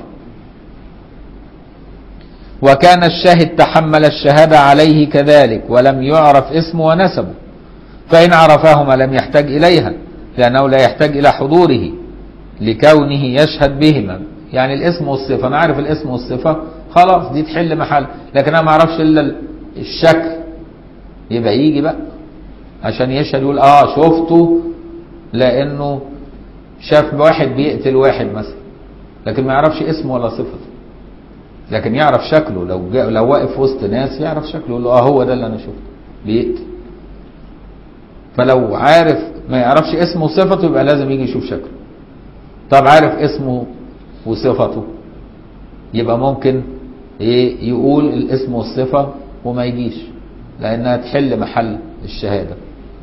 وكان الشاهد تحمل الشهادة عليه كذلك ولم يعرف اسمه ونسبه فإن عرفاهما لم يحتاج إليها لأنه لا يحتاج إلى حضوره لكونه يشهد بهما يعني الاسم والصفة أنا عارف الاسم والصفة خلاص دي تحل محل لكن أنا ما أعرفش إلا الشكل يبقى يجي بقى عشان يشهد يقول آه شفته لأنه شاف واحد بيقتل واحد مثلا لكن ما يعرفش اسمه ولا صفته لكن يعرف شكله لو جاء لو واقف وسط ناس يعرف شكله يقول له اه هو ده اللي انا شفته بيقتل فلو عارف ما يعرفش اسمه وصفته يبقى لازم يجي يشوف شكله طب عارف اسمه وصفته يبقى ممكن ايه يقول الاسم والصفة وما يجيش لانها تحل محل الشهادة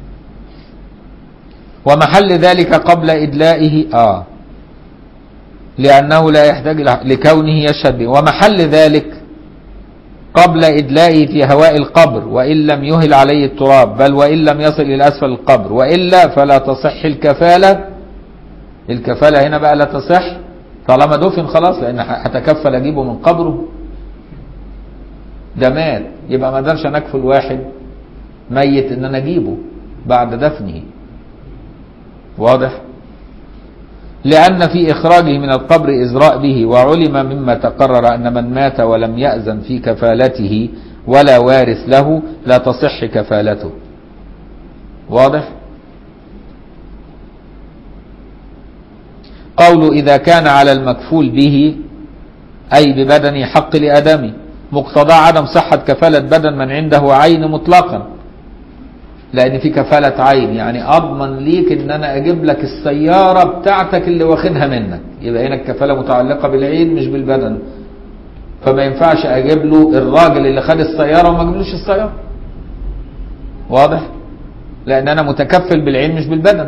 ومحل ذلك قبل ادلائه اه لأنه لا يحتاج إلى لكونه يشهد به ومحل ذلك قبل إدلائه في هواء القبر وإن لم يهل عليه التراب بل وإن لم يصل إلى أسفل القبر وإلا فلا تصح الكفالة الكفالة هنا بقى لا تصح طالما دفن خلاص لأن هتكفل أجيبه من قبره ده مات يبقى ما اقدرش انا اكفل واحد ميت ان انا اجيبه بعد دفنه واضح لأن في إخراجه من القبر إزراء به وعلم مما تقرر أن من مات ولم يأذن في كفالته ولا وارث له لا تصح كفالته واضح قول إذا كان على المكفول به أي ببدن حق لآدمي مقتضى عدم صحة كفالة بدن من عنده عين مطلقا لان في كفالة عين يعني اضمن ليك ان انا اجيب لك السيارة بتاعتك اللي واخدها منك يبقى هنا الكفالة متعلقة بالعين مش بالبدن فما ينفعش اجيب له الراجل اللي خد السيارة وما اجيبلوش السيارة واضح لان انا متكفل بالعين مش بالبدن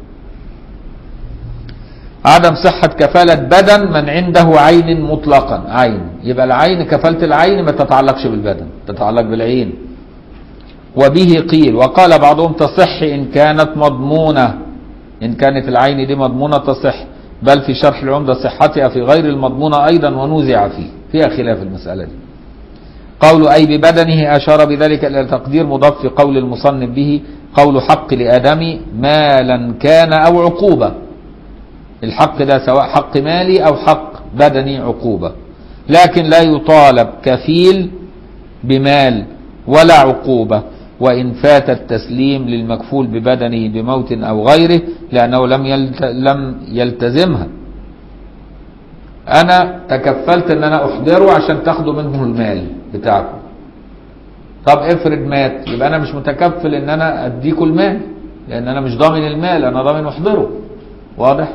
عدم صحة كفالة بدن من عنده عين مطلقا عين يبقى العين كفالة العين ما تتعلقش بالبدن تتعلق بالعين وبه قيل وقال بعضهم تصح إن كانت مضمونة إن كانت العين دي مضمونة تصح بل في شرح العمدة صحتها في غير المضمونة أيضا ونوزع فيه فيها خلاف المسألة دي قول أي ببدنه أشار بذلك إلى تقدير مضاف في قول المصنف به قول حق لآدم مالا كان أو عقوبة الحق ده سواء حق مالي أو حق بدني عقوبة لكن لا يطالب كفيل بمال ولا عقوبة وإن فات التسليم للمكفول ببدنه بموت أو غيره لأنه لم يلت لم يلتزمها أنا تكفلت أن أنا أحضره عشان تاخدوا منه المال بتاعكم طب افرض مات يبقى أنا مش متكفل أن أنا أديكوا المال لأن أنا مش ضامن المال أنا ضامن أحضره واضح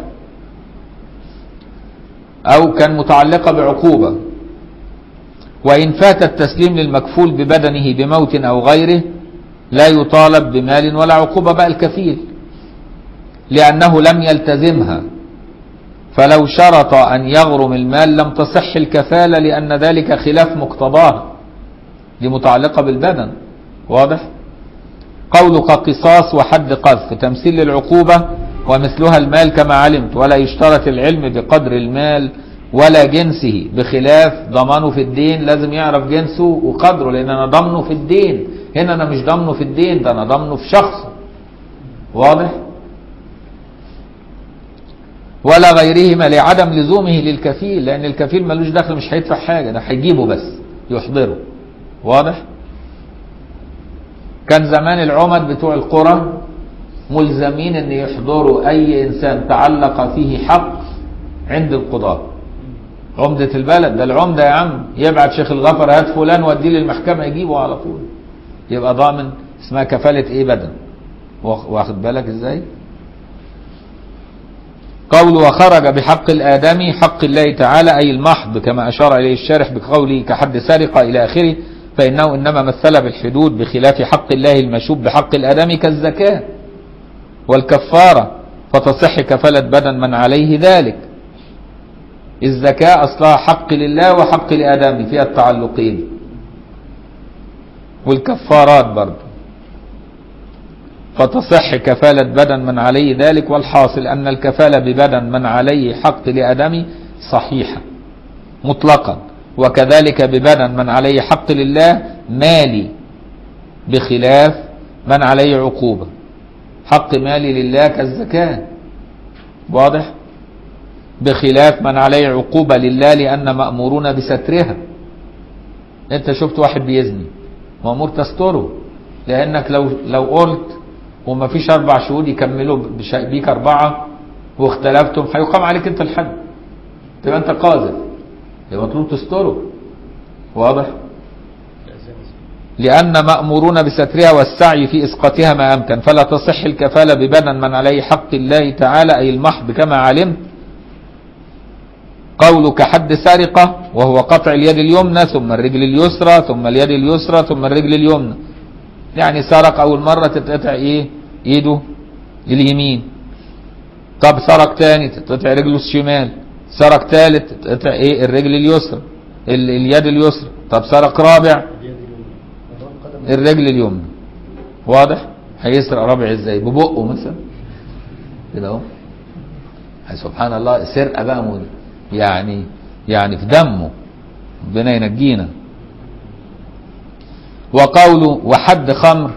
أو كان متعلقة بعقوبة وإن فات التسليم للمكفول ببدنه بموت أو غيره لا يطالب بمال ولا عقوبة بقى الكفيل لأنه لم يلتزمها فلو شرط أن يغرم المال لم تصح الكفالة لأن ذلك خلاف مقتضاه دي متعلقة بالبدن واضح قولك قصاص وحد قذف تمثيل للعقوبة ومثلها المال كما علمت ولا يشترط العلم بقدر المال ولا جنسه بخلاف ضمانه في الدين لازم يعرف جنسه وقدره لان انا ضامنه في الدين هنا انا مش ضامنه في الدين ده انا ضامنه في شخصه واضح ولا غيرهما لعدم لزومه للكفيل لان الكفيل ملوش دخل مش هيدفع حاجه ده هيجيبه بس يحضره واضح كان زمان العمد بتوع القرى ملزمين ان يحضروا اي انسان تعلق فيه حق عند القضاة عمدة البلد ده العمدة يا عم يبعت شيخ الغفر هات فلان وديه للمحكمة يجيبه على طول يبقى ضامن اسمها كفالة ايه بدن واخد بالك ازاي قول وخرج بحق الآدمي حق الله تعالى أي المحض كما أشار إليه الشارح بقوله كحد سرقة إلى آخره فإنه إنما مثل بالحدود بخلاف حق الله المشوب بحق الآدمي كالزكاة والكفارة فتصح كفالة بدن من عليه ذلك الزكاة أصلها حق لله وحق لآدمي فيها التعلقين والكفارات برضه فتصح كفالة بدن من عليه ذلك والحاصل أن الكفالة ببدن من عليه حق لآدمي صحيحة مطلقا وكذلك ببدن من عليه حق لله مالي بخلاف من عليه عقوبة حق مالي لله كالزكاة واضح بخلاف من عليه عقوبة لله لأن مأمورون بسترها انت شفت واحد بيزني مأمور تستره لأنك لو لو قلت وما فيش أربع شهود يكملوا بيك أربعة واختلفتم هيقام عليك أنت الحد تبقى أنت قاذف يبقى مطلوب تستره واضح لأن مأمورون بسترها والسعي في إسقاطها ما أمكن فلا تصح الكفالة ببدن من عليه حق الله تعالى أي المحض كما علمت قولك حد سرقة وهو قطع اليد اليمنى ثم الرجل اليسرى ثم اليد اليسرى ثم الرجل اليمنى يعني سرق أول مرة تتقطع إيه إيده اليمين طب سرق تاني تتقطع رجله الشمال سرق تالت تتقطع إيه الرجل اليسرى ال- اليد اليسرى طب سرق رابع اليد اليمنى القدم الرجل اليمنى واضح هيسرق رابع ازاي ببقه مثلا كده اهو هي سبحان الله سرقه بقى مول يعني يعني في دمه ربنا ينجينا وقوله وحد خمر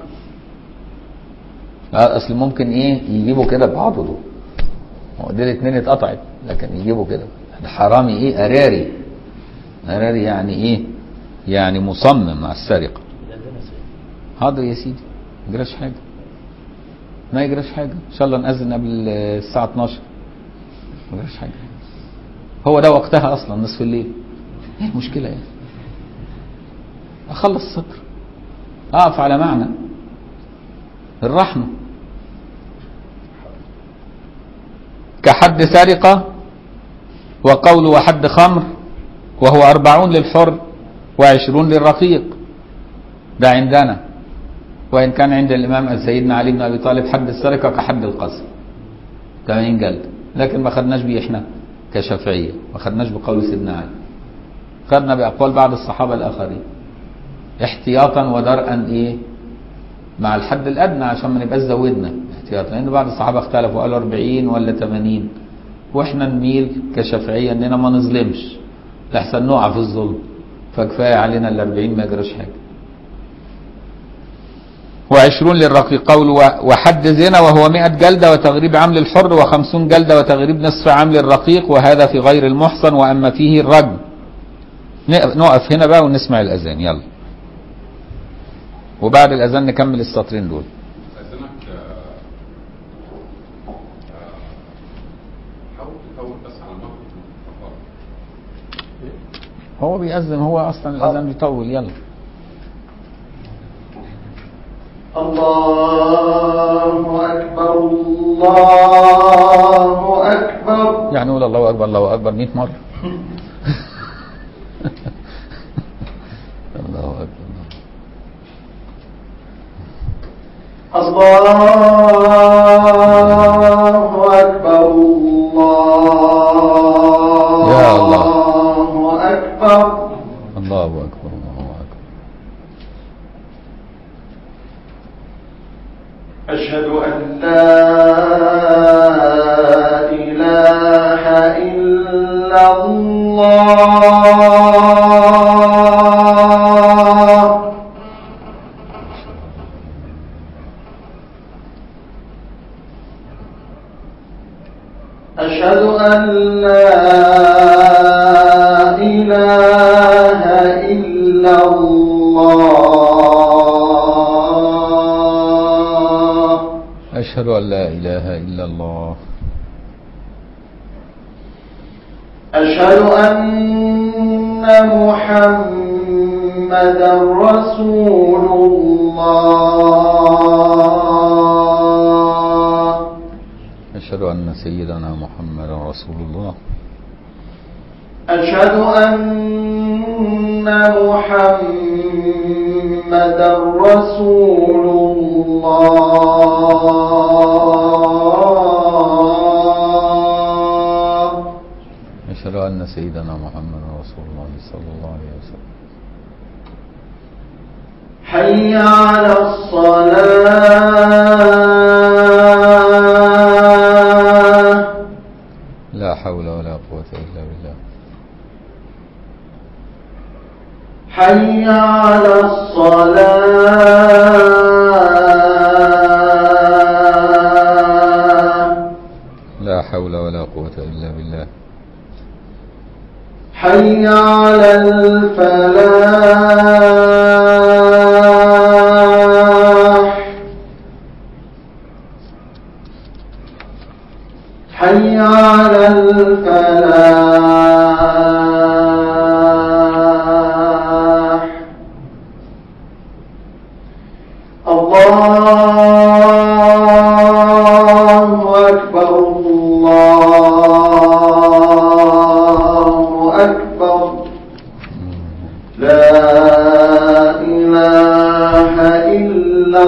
آه، اصل ممكن ايه يجيبوا كده بعضده هو دي الاثنين اتقطعت لكن يجيبوا كده ده حرامي ايه اراري اراري يعني ايه يعني مصمم على السرقه الأذان سيد حاضر يا سيدي ما يجراش حاجه ما يجراش حاجه ان شاء الله نأذن قبل الساعه 12 ما يجراش حاجه هو ده وقتها اصلا نصف الليل ايه المشكله يعني اخلص السطر اقف على معنى الرحمه كحد سرقه وقول وحد خمر وهو أربعون للحر وعشرون للرقيق ده عندنا وإن كان عند الإمام سيدنا علي بن أبي طالب حد السرقة كحد القذف 80 جلد لكن ما خدناش بيه احنا كشافعية ما خدناش بقول سيدنا علي خدنا بأقوال بعض الصحابة الآخرين احتياطا ودرءا إيه مع الحد الأدنى عشان ما نبقاش زودنا احتياطا لأن بعض الصحابة اختلفوا قالوا 40 ولا 80 واحنا نميل كشافعية اننا ما نظلمش لحسن نقع في الظلم فكفاية علينا ال 40 ما يجراش حاجة وعشرون للرقيق قول وحد زنا وهو مئة جلدة وتغريب عام للحر وخمسون جلدة وتغريب نصف عام للرقيق وهذا في غير المحصن وأما فيه الرجم نقف نقف هنا بقى ونسمع الأذان يلا وبعد الأذان نكمل السطرين دول أذنك حاول تطول بس على المغرب فقط هو بيأذن هو أصلا الأذان بيطول يلا الله أكبر الله أكبر يعني قول الله أكبر الله أكبر 100 مرة الله أكبر الله أكبر الله يا الله. أكبر الله أكبر الله أكبر أشهد أن لا إله إلا الله أشهد أن لا إله إلا الله أشهد أن لا إله إلا الله أشهد أن محمدا رسول الله أشهد أن سيدنا محمد رسول الله أشهد أن محمدا رسول الله أشهد أن سيدنا محمد رسول الله صلى الله عليه وسلم حي على الصلاة لا حول ولا قوة إلا بالله حي على الصلاة لا حول ولا قوة إلا بالله حي على الفلاح حي على الفلاح الله أكبر الله أكبر لا إله إلا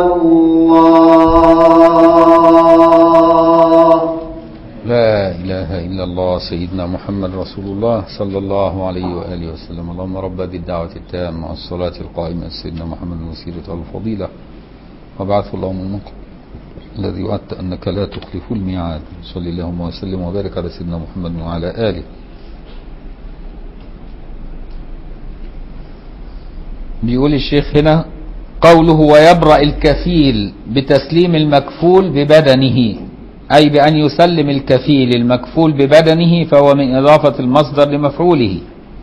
الله لا إله إلا الله سيدنا محمد رسول الله صلى الله عليه وآله وسلم اللهم رب هذه الدعوة التامة والصلاة القائمة سيدنا محمد الوسيلة والفضيلة وبعث اللهم المقام الذي وعدت أنك لا تخلف الميعاد صلى اللهم وسلم وبارك على سيدنا محمد وعلى آله بيقول الشيخ هنا قوله ويبرأ الكفيل بتسليم المكفول ببدنه أي بأن يسلم الكفيل المكفول ببدنه فهو من إضافة المصدر لمفعوله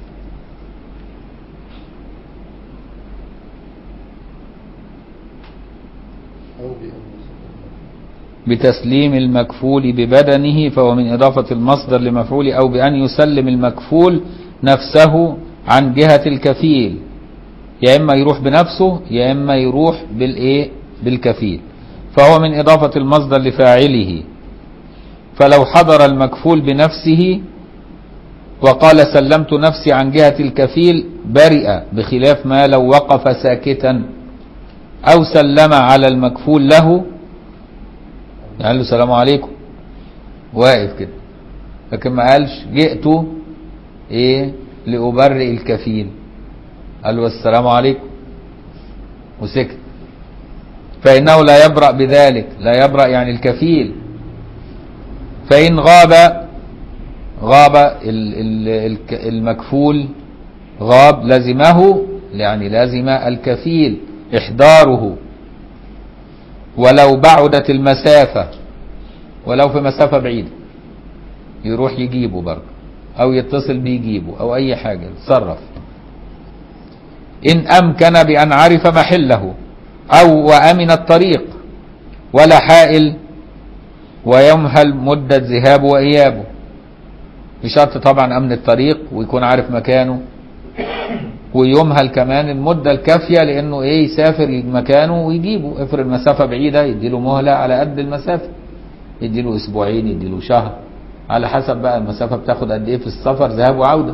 أو بأن بتسليم المكفول ببدنه فهو من إضافة المصدر لمفعول أو بأن يسلم المكفول نفسه عن جهة الكفيل يا إما يروح بنفسه يا إما يروح بالإيه بالكفيل فهو من إضافة المصدر لفاعله فلو حضر المكفول بنفسه وقال سلمت نفسي عن جهة الكفيل برئ بخلاف ما لو وقف ساكتا أو سلم على المكفول له قال له السلام عليكم واقف كده لكن ما قالش جئت ايه لأبرئ الكفيل قال له السلام عليكم وسكت فإنه لا يبرأ بذلك لا يبرأ يعني الكفيل فإن غاب غاب ال- ال- الك- المكفول غاب لزمه يعني لازم الكفيل إحضاره ولو بعدت المسافة ولو في مسافة بعيدة يروح يجيبه برضه أو يتصل بيه يجيبه أو أي حاجة يتصرف إن أمكن بأن عرف محله أو وأمن الطريق ولا حائل ويمهل مدة ذهابه وإيابه بشرط طبعا أمن الطريق ويكون عارف مكانه ويمهل كمان المدة الكافية لأنه إيه يسافر مكانه ويجيبه افرض المسافة بعيدة يديله مهلة على قد المسافة يديله أسبوعين يديله شهر على حسب بقى المسافة بتاخد قد إيه في السفر ذهاب وعودة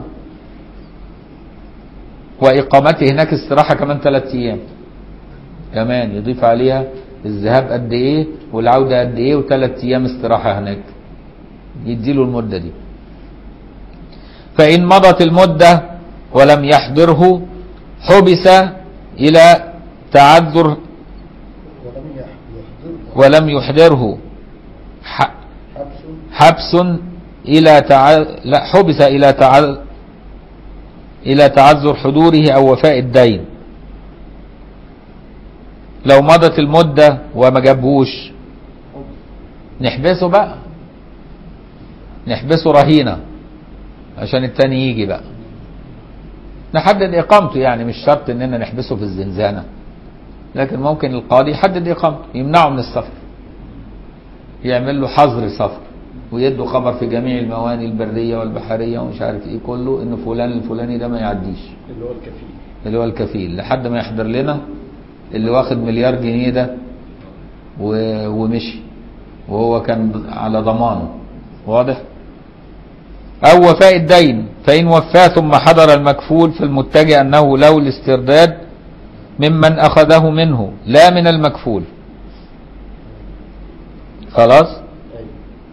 وإقامته هناك استراحة كمان ثلاثة أيام كمان يضيف عليها الذهاب قد إيه والعودة قد إيه وثلاث أيام استراحة هناك يديله المدة دي فإن مضت المدة ولم يحضره حبس إلى تعذر ولم يح- يحضره ولم يحضره ح- حبس حبس إلى تع... لا حبس إلى تع... إلى تعذر حضوره أو وفاء الدين لو مضت المدة وما جابهوش نحبسه بقى نحبسه رهينة عشان التاني يجي بقى نحدد إقامته يعني مش شرط إننا نحبسه في الزنزانة لكن ممكن القاضي يحدد إقامته يمنعه من السفر يعمل له حظر سفر ويدوا خبر في جميع المواني البرية والبحرية ومش عارف ايه كله ان فلان الفلاني ده ما يعديش اللي هو الكفيل اللي هو الكفيل لحد ما يحضر لنا اللي واخد مليار جنيه ده و- ومشي وهو كان على ضمانه واضح أو وفاء الدين فإن وفاه ثم حضر المكفول في المتجه أنه له الاسترداد ممن أخذه منه لا من المكفول خلاص أيوة.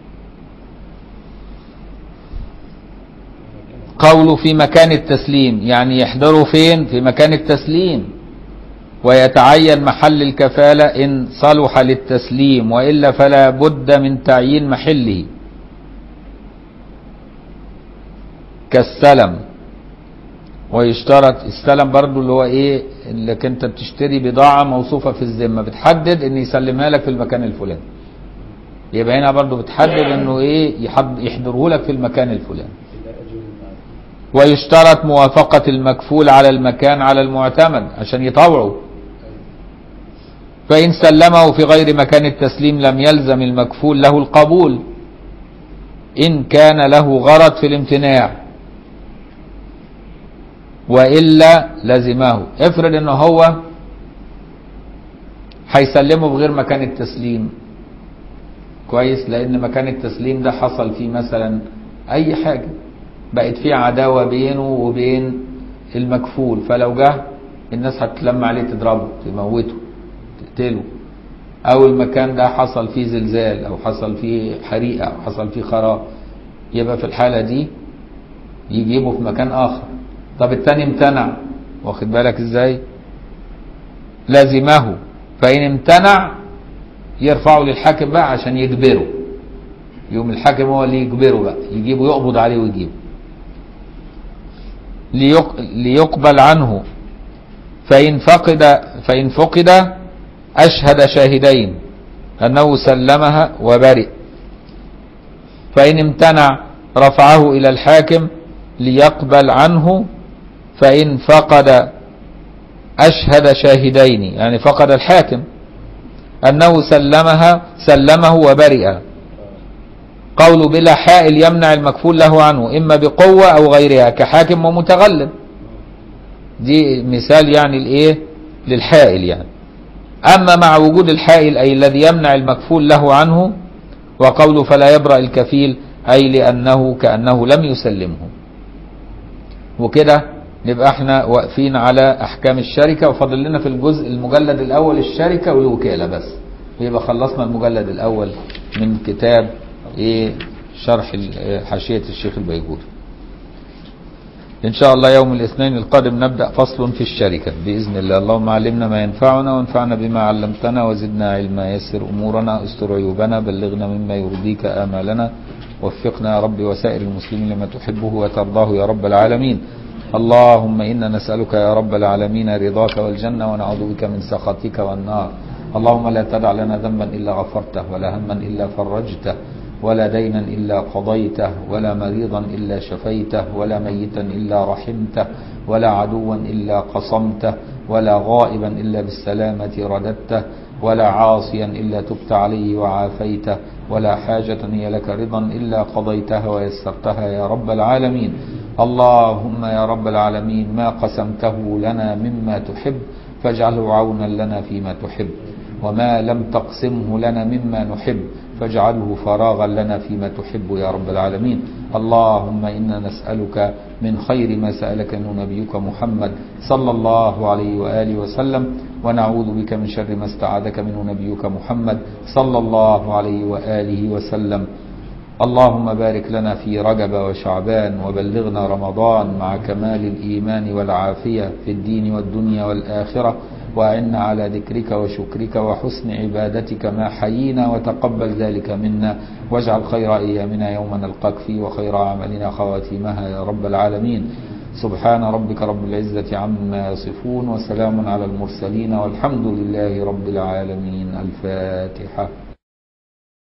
قوله في مكان التسليم يعني يحضروا فين في مكان التسليم ويتعين محل الكفالة إن صلح للتسليم وإلا فلا بد من تعيين محله كالسلم ويشترط السلم برضو اللي هو ايه اللي انت بتشتري بضاعة موصوفة في الذمة بتحدد ان يسلمها لك في المكان الفلاني يبقى هنا برضو بتحدد انه ايه يحض- يحضره لك في المكان الفلاني إلى أجل معلوم ويشترط موافقة المكفول على المكان على المعتمد عشان يطوعه فإن سلمه في غير مكان التسليم لم يلزم المكفول له القبول إن كان له غرض في الامتناع وإلا لزمه افرض ان هو هيسلمه بغير مكان التسليم كويس لان مكان التسليم ده حصل فيه مثلا اي حاجة بقت فيه عداوة بينه وبين المكفول فلو جه الناس هتلم عليه تضربه تموته تقتله او المكان ده حصل فيه زلزال او حصل فيه حريقة او حصل فيه خراب يبقى في الحالة دي يجيبه في مكان اخر طب التاني امتنع واخد بالك ازاي لازمه فان امتنع يرفعه للحاكم بقى عشان يجبره يوم الحاكم هو اللي يجبره بقى يجيبه يقبض عليه ويجيبه ليق... ليقبل عنه فإن فقد فإن فقد أشهد شاهدين أنه سلمها وبرئ فإن امتنع رفعه إلى الحاكم ليقبل عنه فإن فقد أشهد شاهدين يعني فقد الحاكم أنه سلمها سلمه وبرئ قول بلا حائل يمنع المكفول له عنه إما بقوة أو غيرها كحاكم ومتغلب دي مثال يعني الإيه للحائل يعني أما مع وجود الحائل أي الذي يمنع المكفول له عنه وقوله فلا يبرأ الكفيل أي لأنه كأنه لم يسلمه وكده نبقى احنا واقفين على أحكام الشركة وفاضل لنا في الجزء المجلد الأول الشركة والوكالة بس يبقى خلصنا المجلد الأول من كتاب ايه شرح ال- حاشية الشيخ البيجوري إن شاء الله يوم الاثنين القادم نبدأ فصل في الشركة بإذن الله اللهم علمنا ما ينفعنا وانفعنا بما علمتنا وزدنا علما يسر أمورنا استر عيوبنا بلغنا مما يرضيك آمالنا وفقنا يا رب وسائر المسلمين لما تحبه وترضاه يا رب العالمين اللهم إنا نسألك يا رب العالمين رضاك والجنة ونعوذ بك من سخطك والنار اللهم لا تدع لنا ذنبا إلا غفرته ولا هما إلا فرجته ولا دينا إلا قضيته ولا مريضا إلا شفيته ولا ميتا إلا رحمته ولا عدوا إلا قصمته ولا غائبا إلا بالسلامة رددته ولا عاصيا إلا تبت عليه وعافيته ولا حاجة هي لك رضا إلا قضيتها ويسرتها يا رب العالمين اللهم يا رب العالمين ما قسمته لنا مما تحب فاجعله عونا لنا فيما تحب وما لم تقسمه لنا مما نحب فاجعله فراغا لنا فيما تحب يا رب العالمين اللهم إنا نسألك من خير ما سألك منه نبيك محمد صلى الله عليه وآله وسلم ونعوذ بك من شر ما استعاذك منه نبيك محمد صلى الله عليه وآله وسلم اللهم بارك لنا في رجب وشعبان وبلغنا رمضان مع كمال الإيمان والعافية في الدين والدنيا والآخرة وأعنا على ذكرك وشكرك وحسن عبادتك ما حيينا وتقبل ذلك منا واجعل خير أيامنا يوم نلقاك فيه وخير أعمالنا خواتيمها يا رب العالمين سبحان ربك رب العزة عما يصفون وسلام على المرسلين والحمد لله رب العالمين الفاتحة